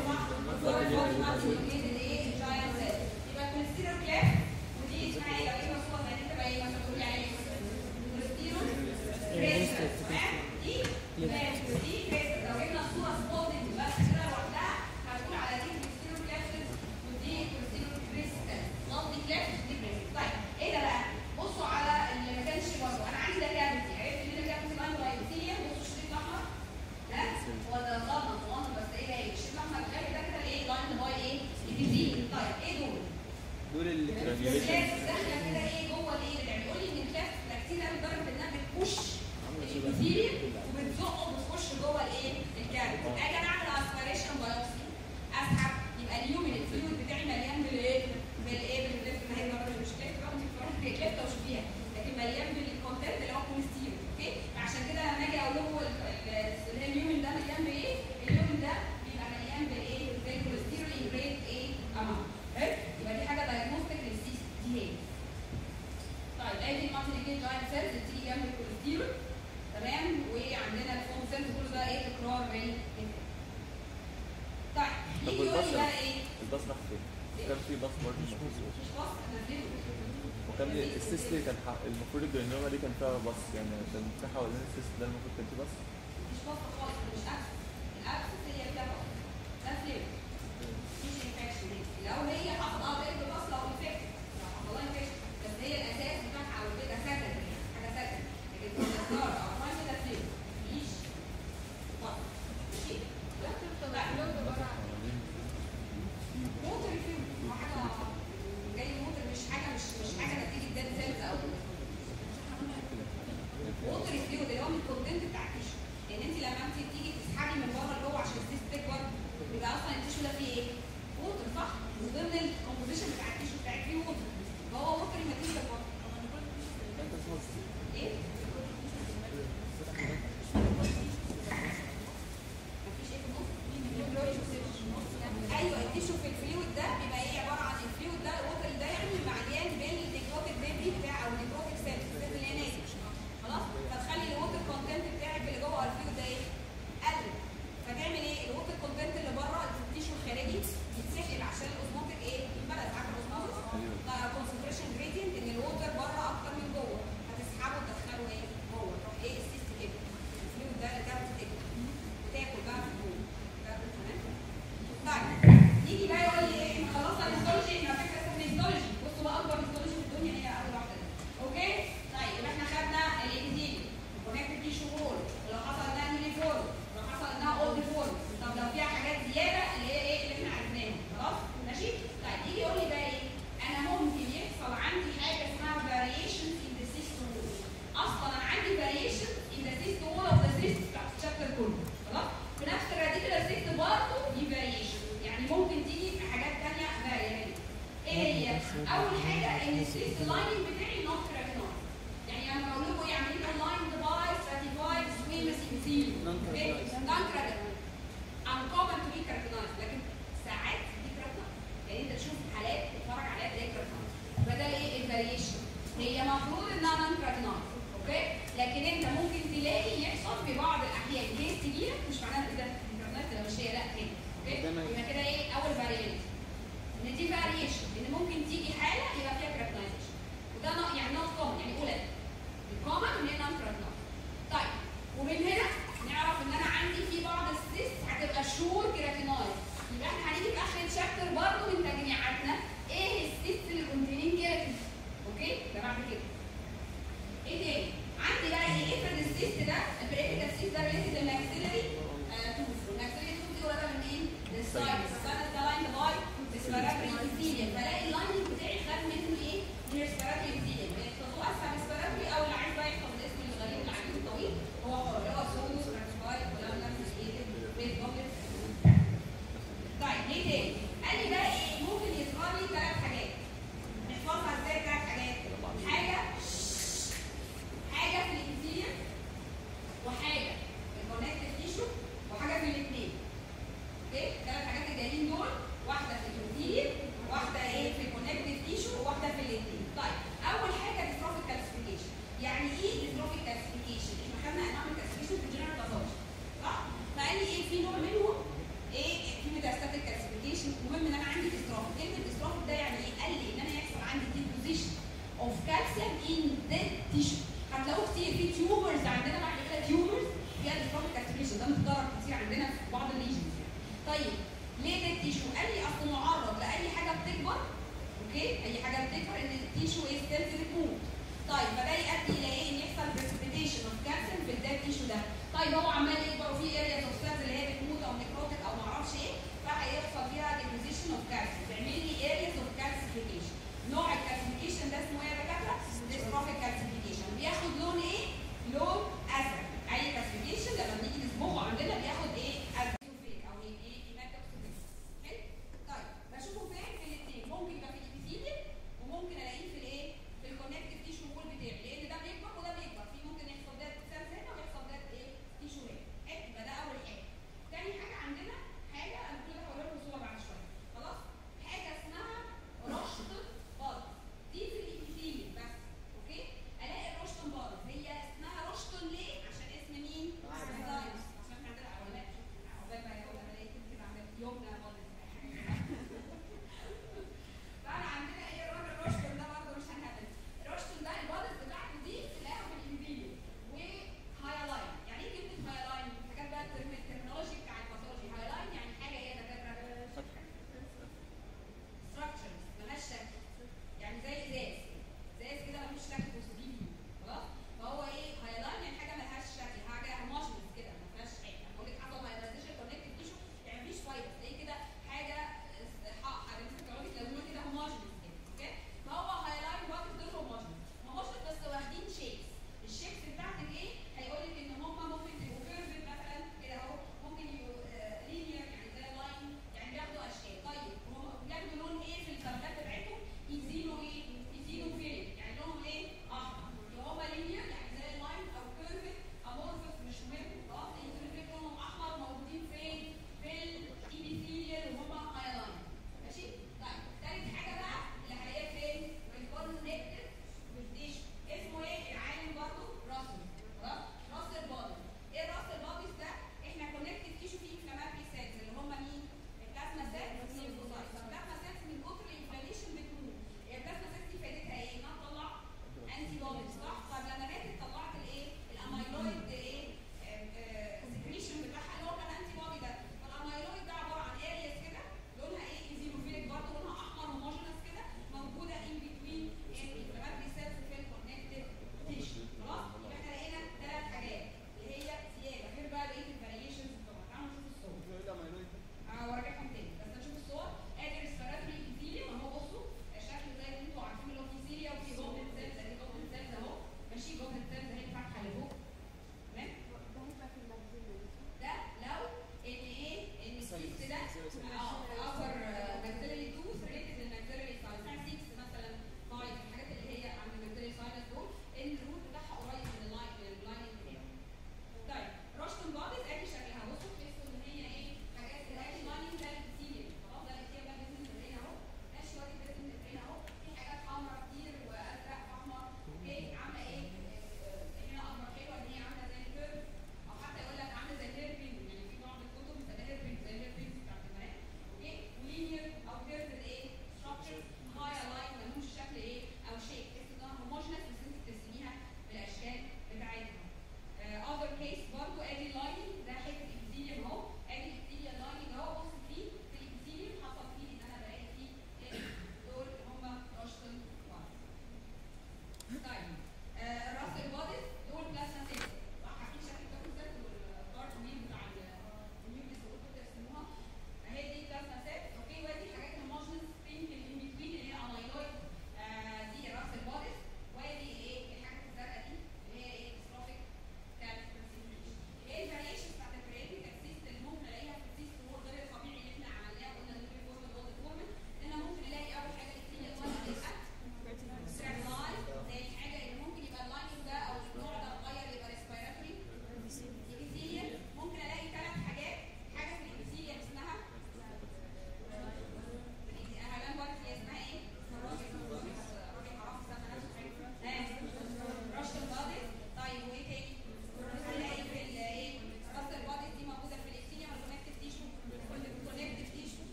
ايه ده بقى؟ بصوا على اللي ما كانش برضه انا عندي ده كافيتي عرفت ان ده كافيتي لاين رايتيه بصوا الشريط الاحمر ها هو ده غلط غلط بس ايه ده الشيء الاحمر الغالي ده كده ايه لاين باي ايه الجديد طيب ايه دول؟ دول اللي الكلاس داخله كده ايه جوه الايه اللي بيقول لي ان الكلاس كتير قوي لدرجه انها بتبوش الابيثيليوم وبتزقه وبتخش جوه الايه الكابت اجي انا اعمل اسبيريشن بايوبسي اسحب يبقى اليومين الفلويد بتاعي مليان بالايه بالايه بالليفت ما هي برضه مش ليفت بقى انت بتروحي في ليفت وشوفيها لكن مليان بالكونتنت اللي هو كوليسترول اوكي عشان كده لما اجي اقول لكم ال- ال- اللي هي اليومين ده مليان بايه اليومين ده بيبقى مليان بالايه بالكوليسترول ان جريد ايه اماونت حلو يبقى دي حاجه دايجنوستيك للسيس دي هي طيب ادي المالتي جين جاينت سيلز بتيجي جنب الكوليسترول تمام وعندنا الفوم سيلز كل ده ايه تكرار بين طيب طب يجي يقول لي والبصل؟ بقى ايه الباص راح فين؟ كان في باص برضه المفروض مش خاص انزله وكان السيست كان حق- المفروض الجرانيوما دي كان فيها باص يعني عشان تفتحها ولا السيست ده المفروض كان فيه باص مش فاصل خالص مش اكسس الاكسس هي كده ده فلير مش انفكشن لو هي حصل اه بقت بفصل او انفكشن لو حصل لها انفكشن بس هي الاساس بتاعها او كده سكن حاجه سكن لكن في الاختيار او فاين كده فلير مفيش فصل ماشي لا موتر فيهم هو حاجه جاي موتر مش حاجه مش مش حاجه نتيجه ديد سيلز او ووتر فلويد اللي هو من الكونتنت بتاع التيشو لان انت لما انت تيجي تسحبي من بره لجوه عشان السيست تكبر يبقى اصلا التيشو ده فيه ايه؟ ووتر صح؟ من ضمن هي المفروض انها نون كراتينايز اوكي لكن انت ممكن تلاقي يحصل في بعض الاحيان كيس تجيلك مش معناها كده كراتينايز تبقى مش هي لا هي اوكي قدامها هي. يبقى كده ايه اول فاريانت ان دي فاريشن ان ممكن تيجي حاله يبقى فيها كراتينايزيشن وده نوع- يعني نوت كومن يعني قليل الكومن ان هي نون كراتينايز طيب ومن هنا نعرف ان انا عندي في بعض السيست هتبقى شور كيراتينايز يبقى احنا هنيجي في اخر الشابتر برضه من تجميعاتنا ايه السيست اللي كونتينين كيراتين اوكي ده بعد كده ايه تاني عندي بقى ايه افرض السيست ده البريكتال سيست ده ريليتد للماكسيلري توث والماكسيلري توث دي قريبه من ايه؟ للساينس الساينس ده لاين باي ريسبيراتوري ابيثيليوم فلاقي اللايننج بتاعي خد منه ايه؟ من ريسبيراتوري ابيثيليوم يحفظوه اسهل ريسبيراتوري او اللي عايز بقى يحفظ الاسم الغريب العجيب الطويل هو حر اللي هو سودو سبراتيفايد ولا نفس ايه؟ ريد بوكيت طيب ليه تاني؟ قال لي بقى ايه؟ ممكن يظهر لي ثلاث حاجات نحفظها ازاي ثلاث حاجات؟ حاجه حاجه في الانتيريور وحاجه في الكونكتيف تيشو وحاجه في الاثنين اوكي ثلاث حاجات الجايين دول واحده في الانتيريور واحده ايه في الكونكتيف تيشو وواحده في الاثنين طيب اول حاجه ديستروفيك كالسيفيكيشن يعني ايه ديستروفيك كالسيفيكيشن احنا خدنا انواع من الكالسيفيكيشن في الجنرال باثولوجي صح فقال لي ايه في نوع منهم ايه في ميتاستاتيك كالسيفيكيشن المهم ان انا عندي ديستروفيك كلمه ديستروفيك ده يعني ايه قال لي ان انا يحصل عندي ديبوزيشن اوف كالسيوم ان ديد تيشو هتلاقوه كتير في تيومرز عندنا بعد كده تيومرز فيها ديستروفيك كالسيفيكيشن ده متكرر كتير عندنا في بعض الليجنز يعني طيب ليه ديد تيشو قال لي اصل معرض لاي حاجه بتكبر اوكي اي حاجه بتكبر ان التيشو ايه ستيلز بتموت طيب فده يؤدي الى ايه ان يحصل بريسبيتيشن اوف كالسيوم في الديد تيشو ده طيب هو عمال يكبر وفي اريا اوف سيلز اللي هي بتموت او نيكروتيك او معرفش ايه فهيحصل فيها ديبوزيشن اوف كالسيوم تعمل لي ارياز اوف كالسيفيكيشن نوع الكالسيفيكيشن ده اسمه ايه يا دكاتره؟ ديستروفيك كالسيفيكيشن بياخد لون ايه؟ لون ازرق اي كالسيفيكيشن لما بنيجي نصبغه عندنا بياخد ايه؟ ازرق او ايه؟ ايه؟ هيماتوكسيفيك حلو؟ طيب بشوفه فين؟ في الاثنين ممكن يبقى في الابيثيليوم وممكن الاقيه في الايه؟ في الكونكتيف تيشو وول بتاعي لان ده بيكبر وده بيكبر في ممكن يحصل ده سيلز هنا ويحصل ده ايه؟ تيشو هنا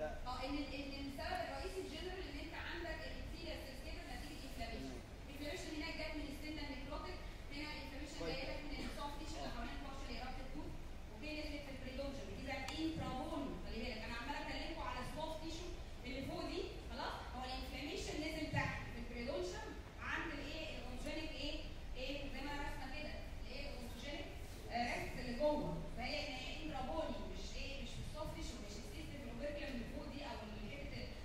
لا اه ان ان السبب الرئيسي الجنرال ان انت عندك الابثيليا سيستم نتيجه انفلاميشن الانفلاميشن هناك جت من السنه النكروتيك هنا الانفلاميشن جايه لك من السوفت تيشو اللي حوالين البارشل ايرابتد توث وفي نزلت في البريدونجن كده انترابون خلي بالك انا عماله اكلمكم على السوفت تيشو اللي فوق دي خلاص هو الانفلاميشن نزل تحت في البريدونجن عند الايه الاونجينيك ايه ايه زي ما انا رسمه كده الايه الاونجينيك ريست اللي جوه فهي ان هي انترابوني مش ايه مش في السوفت تيشو مش السيستم الاوبركلم اللي فوق دي او الحته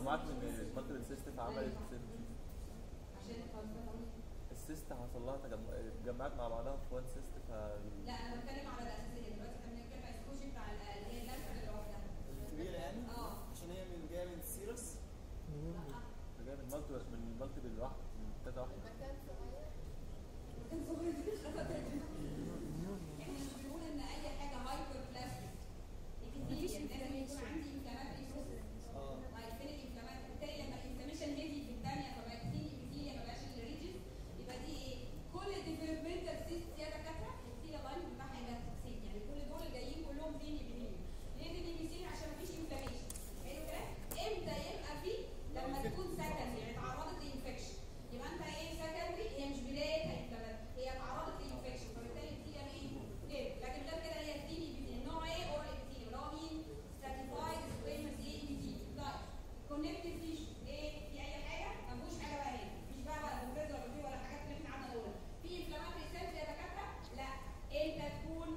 تجمعات من المالتيبل سيستم فعملت عشان السيست حصل لها تجمع- تجمعات مع بعضها في وان سيست ف لا انا بتكلم على الاساسيه دلوقتي احنا بنتكلم على السكوشي بتاع ال- اللي هي اللمسه اللي لوحدها الكبيره يعني اه عشان هي من جايه من السيرس جاي من مالتيبل من مالتيبل واحد من كذا واحده كان صغير احنا مش بنقول ان اي حاجه هايبر بلاستيك لازم يكون عندي انفلامات بروسيس اه طيب فين الانفلامات بالتالي لما الانفلاميشن هيفي في الثانيه فبقت فين الابيثيليا ما بقاش الريجن يبقى دي ايه؟ كل الديفلوبمنتال سيست يا دكاتره الابيثيليا لاين بتاعها هيبقى توكسين يعني كل دول جايين كلهم فين الابيثيليا ليه فين الابيثيليا عشان مفيش انفلاميشن حلو كده؟ امتى يبقى فيه؟ لما تكون سكندري يعني اتعرضت لانفكشن يبقى انت ايه سكندري هي مش بدايتها انفلامات هي اتعرضت لانفكشن فبالتالي الابيثيليا ايه؟ كده لكن غير كده هي الدين ابيثيليا النوع ايه؟ اورال ابيثيليا اللي هو مين؟ stratified squamous ايه ابيثيليا طيب كونكتيف تيشو ايه في اي حاجه ما فيهوش حاجه بقى هنا مفيش بقى ولا بوفيز ولا في ولا حاجات اللي احنا قعدنا نقولها في انفلاماتري سيلز يا دكاتره لا انت تكون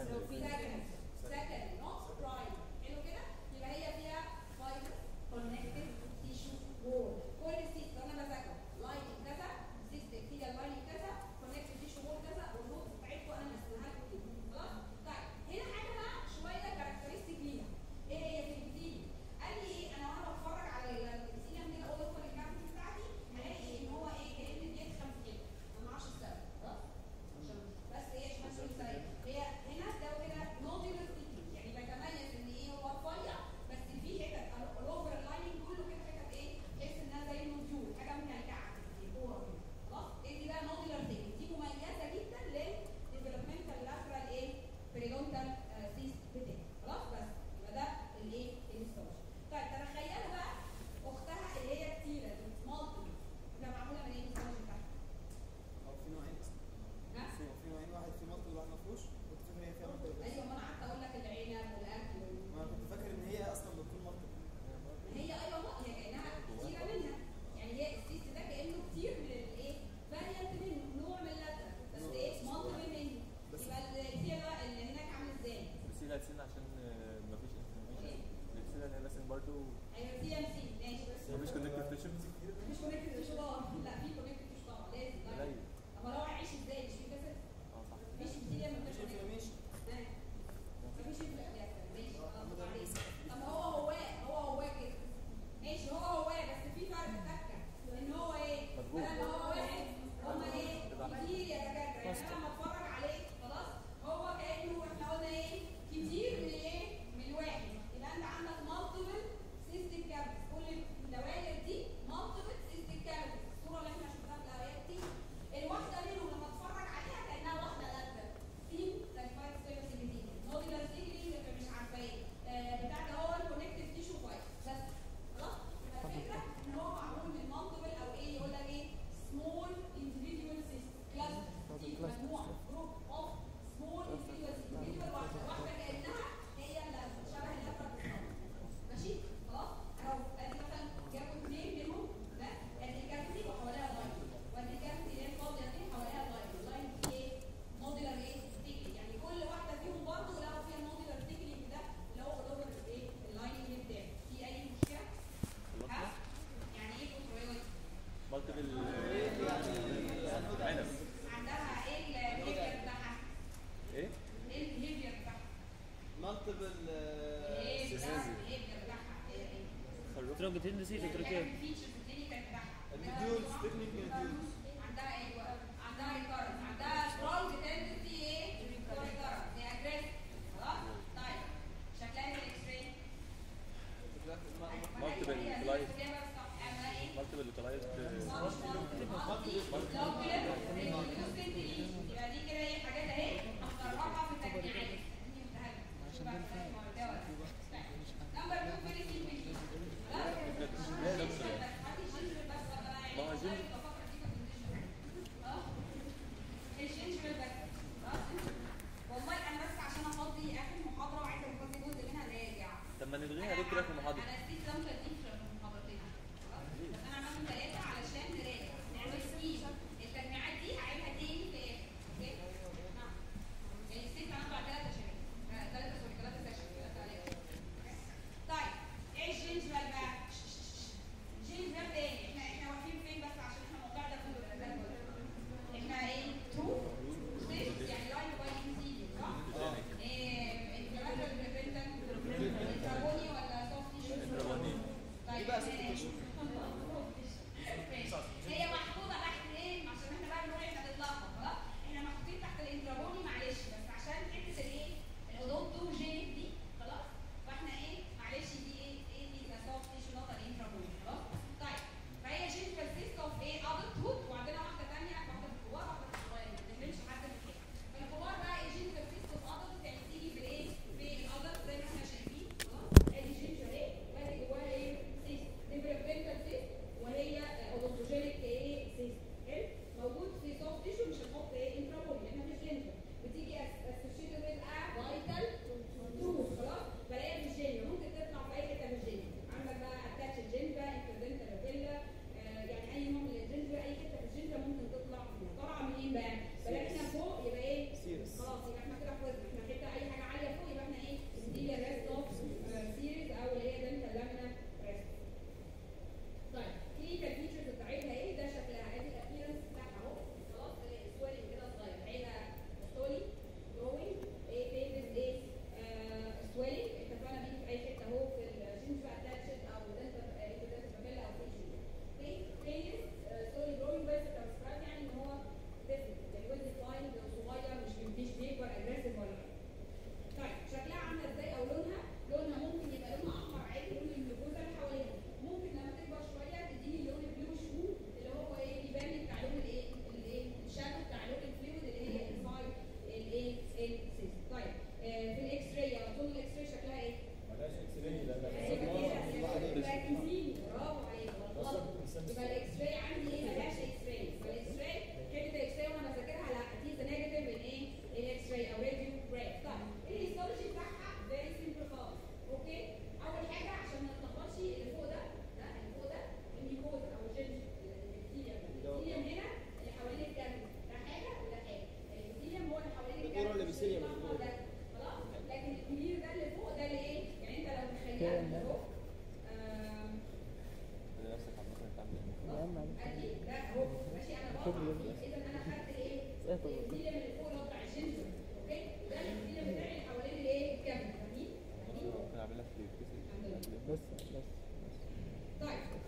سكند سكند نوت برايم حلو كده يبقى هي فيها فايبر كونكتيف تيشو وول كل السيست انا بذاكره لايننج كذا سيست كده لايننج كذا كونكتيف تيشو وول كذا والنوت بتاعتكم انا مسؤولها لكم كده خلاص طيب هنا حاجه بقى شويه كاركترستيك ليها ايه هي في البتيليا قال لي ايه انا وانا بتفرج على البتيليا كده اقول ادخل الكابتن بتاعتي الاقي ان هو ايه كان بيتخن في كده انا ما اعرفش السبب خلاص عشان بس ايه عشان بس ازاي هي هنا ده كده نوديولر تيكنج يعني بتميز ان ايه هو رفيع بس في حتت الاوفر لايننج كله كده حتت ايه تحس انها زي النوديول حاجه مكلكعه كده كوره كده خلاص ايه دي بقى نوديولر تيكنج دي مميزه جدا للديفلوبمنتال لاترال ايه بريدونتال سيست بتاعي خلاص بس يبقى ده الايه الاستوش طيب تخيلوا بقى اختها اللي هي كتيره دي مالتي ده معموله من ايه الاستوش بتاعها؟ هو في نوعين اصلا ها؟ هو في نوعين واحد في مالتي وواحد ما فيهوش كنت فاكر هي فيها مالتي بس ايوه ما انا قعدت اقول لك العنب والاكل وال- ما انا كنت فاكر ان هي اصلا بتكون مالتي هي ايوه والله هي كانها كتيره منها يعني هي السيست ده كانه كتير من الايه فاريانت منه نوع من اللاتر بس ايه مالتي منه بس- يبقى الكتيره اللي هناك عامل ازاي؟ بسيلة سين عشان آه، مفيش انفلاميشن البسيلة اللي هي لاسين برضه هيبقى سي ام سي ماشي بس مفيش كونكتيف تيشو مفيش كونكتد مش طبعا لا في كونكتد مش طبعا لازم لا. قليل طب هو هيعيش ازاي مش في كسر اه صح مفيش كتير ما مش فيش connected. انفلاميشن ها. مفيش انفلاميشن ماشي خلاص وبعدين؟ طب هو هو هو هو كده ماشي هو هو بس في فرق تكه ان هو ايه مظبوط. بدل ما هو واحد هما ايه كده. كتير يا دكاتره يعني انا لما اتفرج عليه خلاص هو كانه احنا قلنا ايه كتير من ايه من الواحد يبقى انت عندك مالتيبل سيستم كابس كل الدوائر دي مالتيبل سيستم كابس الصوره اللي احنا شفناها في الاوقات دي الواحده منهم لما اتفرج عليها كانها واحده لابده تيم سايفايد سيرفيس نوديلر سيجلينج مش عارفه ايه آه، بتاع ده هو الكونكتيف تيشو كويس بس خلاص يبقى الفكره ان هو معمول من مالتيبل او ايه يقول لك ايه سمول individual system كلاستر دي مجموعه جروب اوف سمول individual system individual واحده واحده كانها هي اللي شبه اللفه بالظبط ماشي خلاص اهو ادي مثلا جابوا اثنين منهم ده ادي الكافيتي وحواليها لاين وادي الكافيتي اللي هي الفاضيه دي حواليها لاين اللاين دي ايه موديلر ايه تيكلي يعني كل واحده فيهم برضه لقوا فيها الموديلر تيكلي ده اللي هو الاوفر ايه اللايننج بتاعه في اي مشكله؟ ها؟ يعني ايه كنترول مالتيبل يعني عنب عندها ايه البيهيفير بتاعها؟ ايه؟ ايه البيهيفير بتاعها؟ مالتيبل ايه بتاعها البيهيفير بتاعها؟ ايه ايه؟ خروف تروح تهند سيتك يعني تركيا الفيتشرز الكلينيكال بتاعها الديولز تكنيك الديولز عندها ايه بقى؟ عندها ريكارنس عندها سترونج تندنسي ايه؟ ريكارنس هي اجريسيف خلاص؟ طيب شكلها ايه الاكس راي؟ Multiple light. مالتيبل لوكالايزد يبقى دي كده ايه حاجات اهي هنقربها في التجميعات نمبر 2 فيري سيمبل ما هو جيم. الجنجبل بس خلاص؟ والله انا بس عشان افضي اخر محاضره وعايزه افضي جزء منها راجع طب ما نلغيها ليه كده في المحاضرة؟ انا نسيت لمسه دي في المحاضرتين خلاص؟ بس انا عملت ثلاثه علشان نراجع نعمل سكيم التجميعات دي هعيدها تاني في الاخر اوكي؟ نعم يعني الست هنطلع ثلاثه شباب ثلاثه سوري ثلاثه سيشن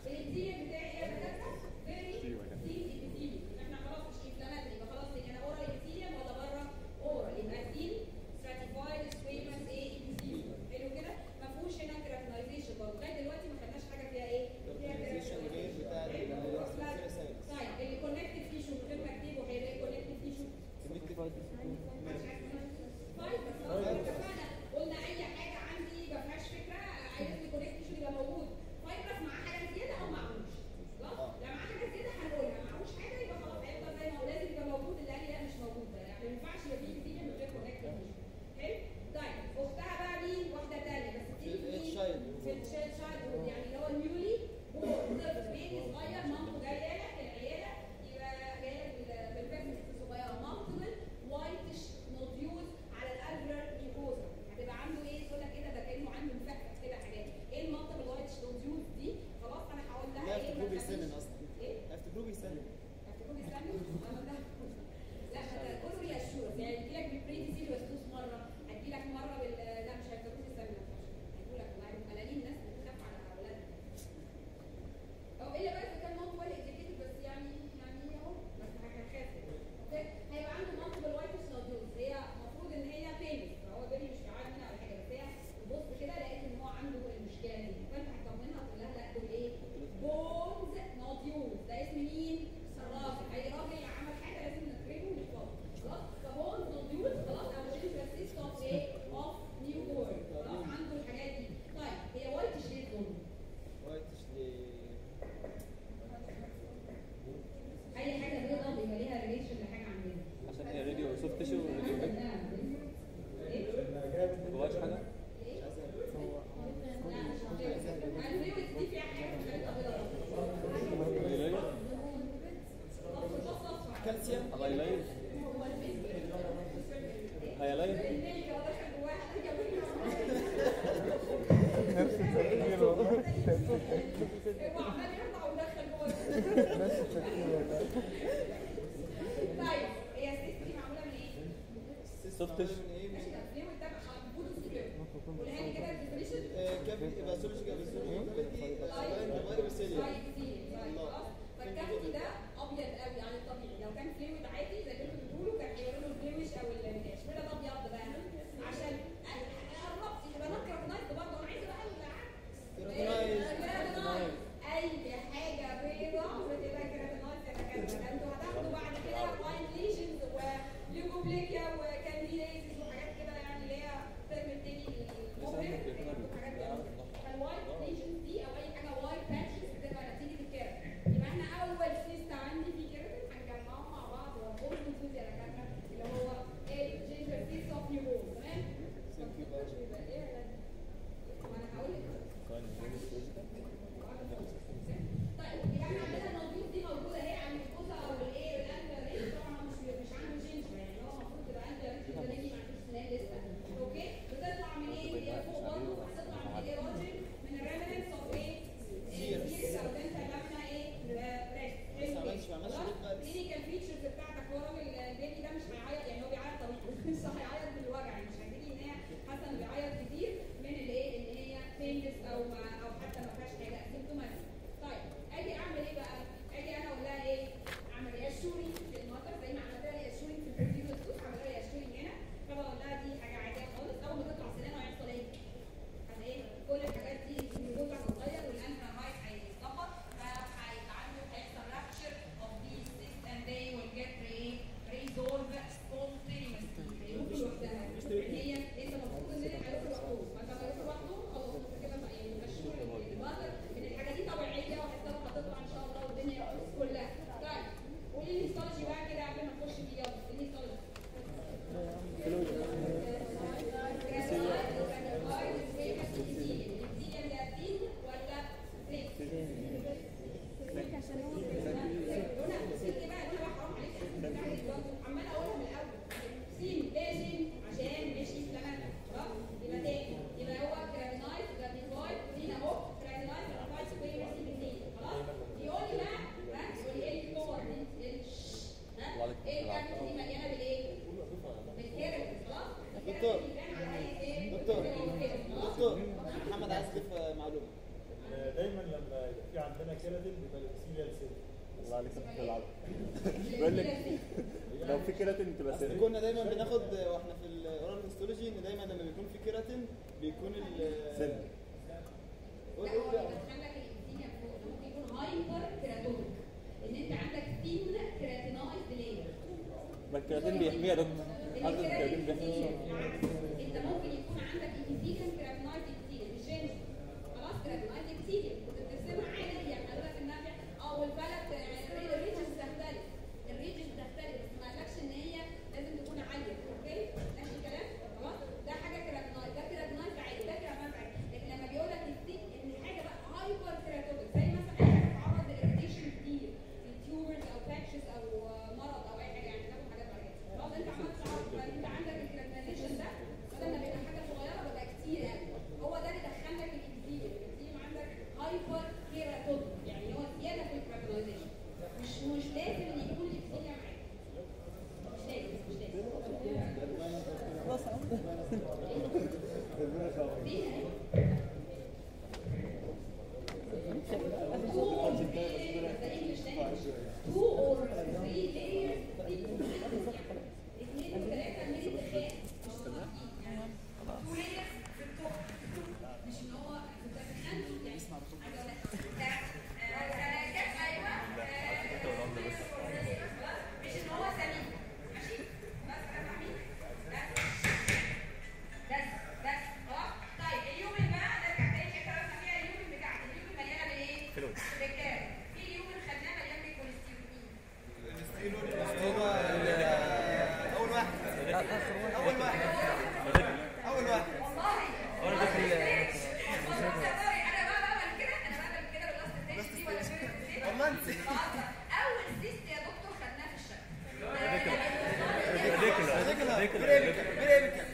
الابتيليوم بتاعي ايه يا دكاتره؟ فيري أيوة كده. ثين ابتيليوم احنا خلاص مش انفلاماتري يبقى خلاص انا اورال ابتيليوم ولا بره اورال يبقى ثين stratified squamous ايه epithelium حلو كده ما فيهوش هنا كراتينايزيشن برضه لغايه دلوقتي ما خدناش حاجه فيها ايه؟ فيها Keratinization غير بتاع ال- حلو؟ السيرسايتس. طيب اللي كونكتيف تيشو من غير ما اكتبه هيبقى ايه كونكتيف تيشو؟ اتفقنا قلنا اي حاجه عندي ما فيهاش فكره عايز لي كونكت شو يبقى موجود فايبرس مع حاجه زياده او معهوش خلاص لو معاه حاجه زياده هنقولها معهوش حاجه يبقى خلاص هيفضل زي ما هو لازم يبقى موجود اللي قال لي لا مش موجود ده يعني ما ينفعش يبقى فيه فيه من غير كونكت حلو طيب اختها بقى مين واحده ثانيه بس تيجي في مين؟ الشايلد. في الشايلد شايلد يعني اللي هو النيولي هو طفل بيبي صغير مامته جايه لك العياله يبقى جايه لك بال- بالبيبي الصغيره مالتيبل وايتش نوديوز على الالفر ميكوزا هتبقى عنده ايه تقول لك كده ده كانه عنده مفكك كده حاجات ايه المالتيبل وايتش نوديوز دي خلاص انا هقول لها لا ايه افتكروه ما بيسنن تخافيش. اصلا ايه افتكروه بيسنن هتكون بيستنوا لا لا كله رياشورس يعني هتجي لك بالبريدي سيريوس مره هتجي لك مره بال لا مش هيفتكروش يستنوا هيقول لك والله ملالين الناس بتخاف على اولادها او الا بقى اذا كان مامته ولا ايديكيتد بس يعني يعني اهو بس هخاف اوكي هيبقى عنده مالتيبل وايتس نوديولز هي المفروض ان هي بينس فهو بيني مش قاعد هنا ولا حاجه بس هي تبص كده لقيت ان هو عنده المشكله دي فانت هتطمنها تقول لها لا دول ايه؟ بونز نوديولز ده اسم مين؟ الراجل اي راجل عمل حاجه لازم نكرمه ونحفظه خلاص فبونز نوديولز خلاص او جنرال سيست اوف ايه؟ اوف نيو بورن خلاص عنده الحاجات دي طيب هي وايتش ليه بونز؟ وايتش دي اي حاجه بيضاء بيبقى ليها ريليشن لحاجه عندنا عشان هي راديو سوفت تيشو راديو بيك ايه؟ ما جواش حاجه ايه؟ لا مش هتعرف. الفلويد دي فيها حاجه مختلفه بيضاء هايلايت كالسيوم هايلايت هايلايت طيب هي السيست دي معموله من ايه؟ سوفت تيشو ايه ماشي ده الفلويد ده موجود في قولها لي كده الديفينيشن كافي باثولوجيكال باثولوجيكال فايروس سيليا خلاص فالكافيتي ده ابيض قوي عن الطبيعي لو كان فلويد عادي زي ما انتوا بتقولوا كان هيقولوا له البلوش او الناش كده ده ابيض بقى عشان قربت يبقى نكره نايت برضه انا عايزه بقى العكس كيراتينايز. اي حاجه بيضاء بتبقى كيراتينايز يا دكاتره انتوا هتاخدوا بعد كده واين ليجنز وليوكوبليكيا وكانديديزز وحاجات كده يعني اللي هي الترم التاني المبهر هياخدوا حاجات جميله فالوايت ليجنز دي كيراتين بيبقى الابيثيليال سيل الله عليك انت بتلعب بقول لك لو في كيراتين تبقى اصل سيرك كنا دايما بناخد واحنا في الاورال هيستولوجي ان دايما لما بيكون في كيراتين بيكون ال سن قول لا قول هو بقى. بيدخل لك الانسيميا فوق ده ممكن يكون هايبر كيراتونيك ان انت عندك ثين كيراتينايزد لاير ما الكيراتين بيحميها يا دكتور حاطط الكيراتين بيحميها انت ممكن يكون عندك ايبيثيليوم كيراتينايزد ايبيثيليوم مش جينج خلاص كيراتينايزد ايبيثيليوم كنت بترسمها عادي هي قالوا لك انها فيها اه والبلد الريجز تختلف الريجز تختلف بس ما قالكش ان هي لازم تكون عاليه اوكي ماشي الكلام خلاص ده حاجه كيراتينايز ده كيراتينايز عادي ده كيراتينايز عادي لكن لما بيقول لك الثين ان حاجه بقى هايبر كيراتوتيك زي مثلا اي حاجه بتتعرض لاريتيشن كتير التيومرز او باتشز او مرض او اي حاجه يعني ناخد حاجات بعد كده خلاص انت عملت تعرض فانت عندك الكيراتينايزيشن ده بدل ما بيبقى حاجه صغيره بقى كتير قوي هو ده اللي دخل لك الابيثيليوم الابيثيليوم عندك هايبر كيراتوتيك يعني هو زياده في الكيراتينايزيشن مش مش لازم ان يكون الابيثيليوم عادي مش لازم مش لازم two or three layers اثنين وثلاثة من الدخان two layers في التوب مش ان هو في الدخان يعني عايزة اقول لك ده آه، كف ايوه آه، مش ان هو سمين ماشي بس انا فاهمين بس بس بس خلاص طيب اليومن بقى نرجع تاني كده فيها اليومن بتاعتي اليومن مليانه بالايه؟ بالكام في اليومن خدناه مليان بالكوليسترول هو ال- اول واحد اول واحد اول واحد والله وانا داخل والله يا طارق، انا بقى بعمل كده انا بعمل كده باللاست ستيج دي ولا فين الستيج؟ والله انت بهزر. اول سيست يا دكتور خدناه في الشقه ريديكولا ريديكولا بريبكا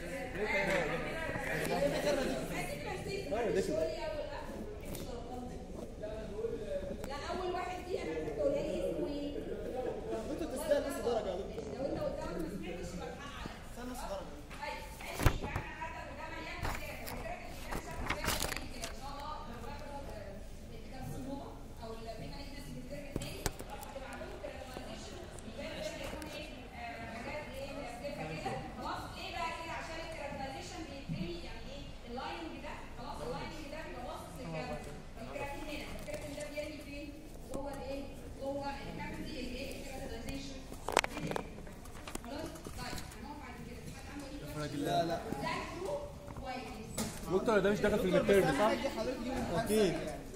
لا اول واحد دي انا كنت قولها لي اسمه ايه؟ انتوا تستاهلوا نص درجه يا دكتور لو انت قدامك ما سمعتش يبقى الحق عليك. استنى نص درجه طيب ماشي يبقى احنا خدنا وده مليان كتير الكتاب اللي كان شكله زي الفريق كده ان شاء الله لو باخد الكتاب الصنوبه او الميكانيك ناس اللي بتذاكر تاني هتبقى عندهم كريتينايزيشن يبان ده يكون ايه آه، حاجات ايه ملفلفه كده خلاص ليه بقى كده عشان الكريتينايزيشن بيترمي يعني ايه اللايننج ده خلاص اللايننج ده بيبقى باصص للكراتين الكراتين هنا الكراتين ده بيرمي فين؟ جوه الايه؟ جوه الكابيتي الايه؟ الكريتينايزيشن خلاص طيب هنقف بعد كده حد عنده ايه question؟ لا لا ذاكروا كويس دكتور ده مش داخل في الميد تيرم صح؟ اكيد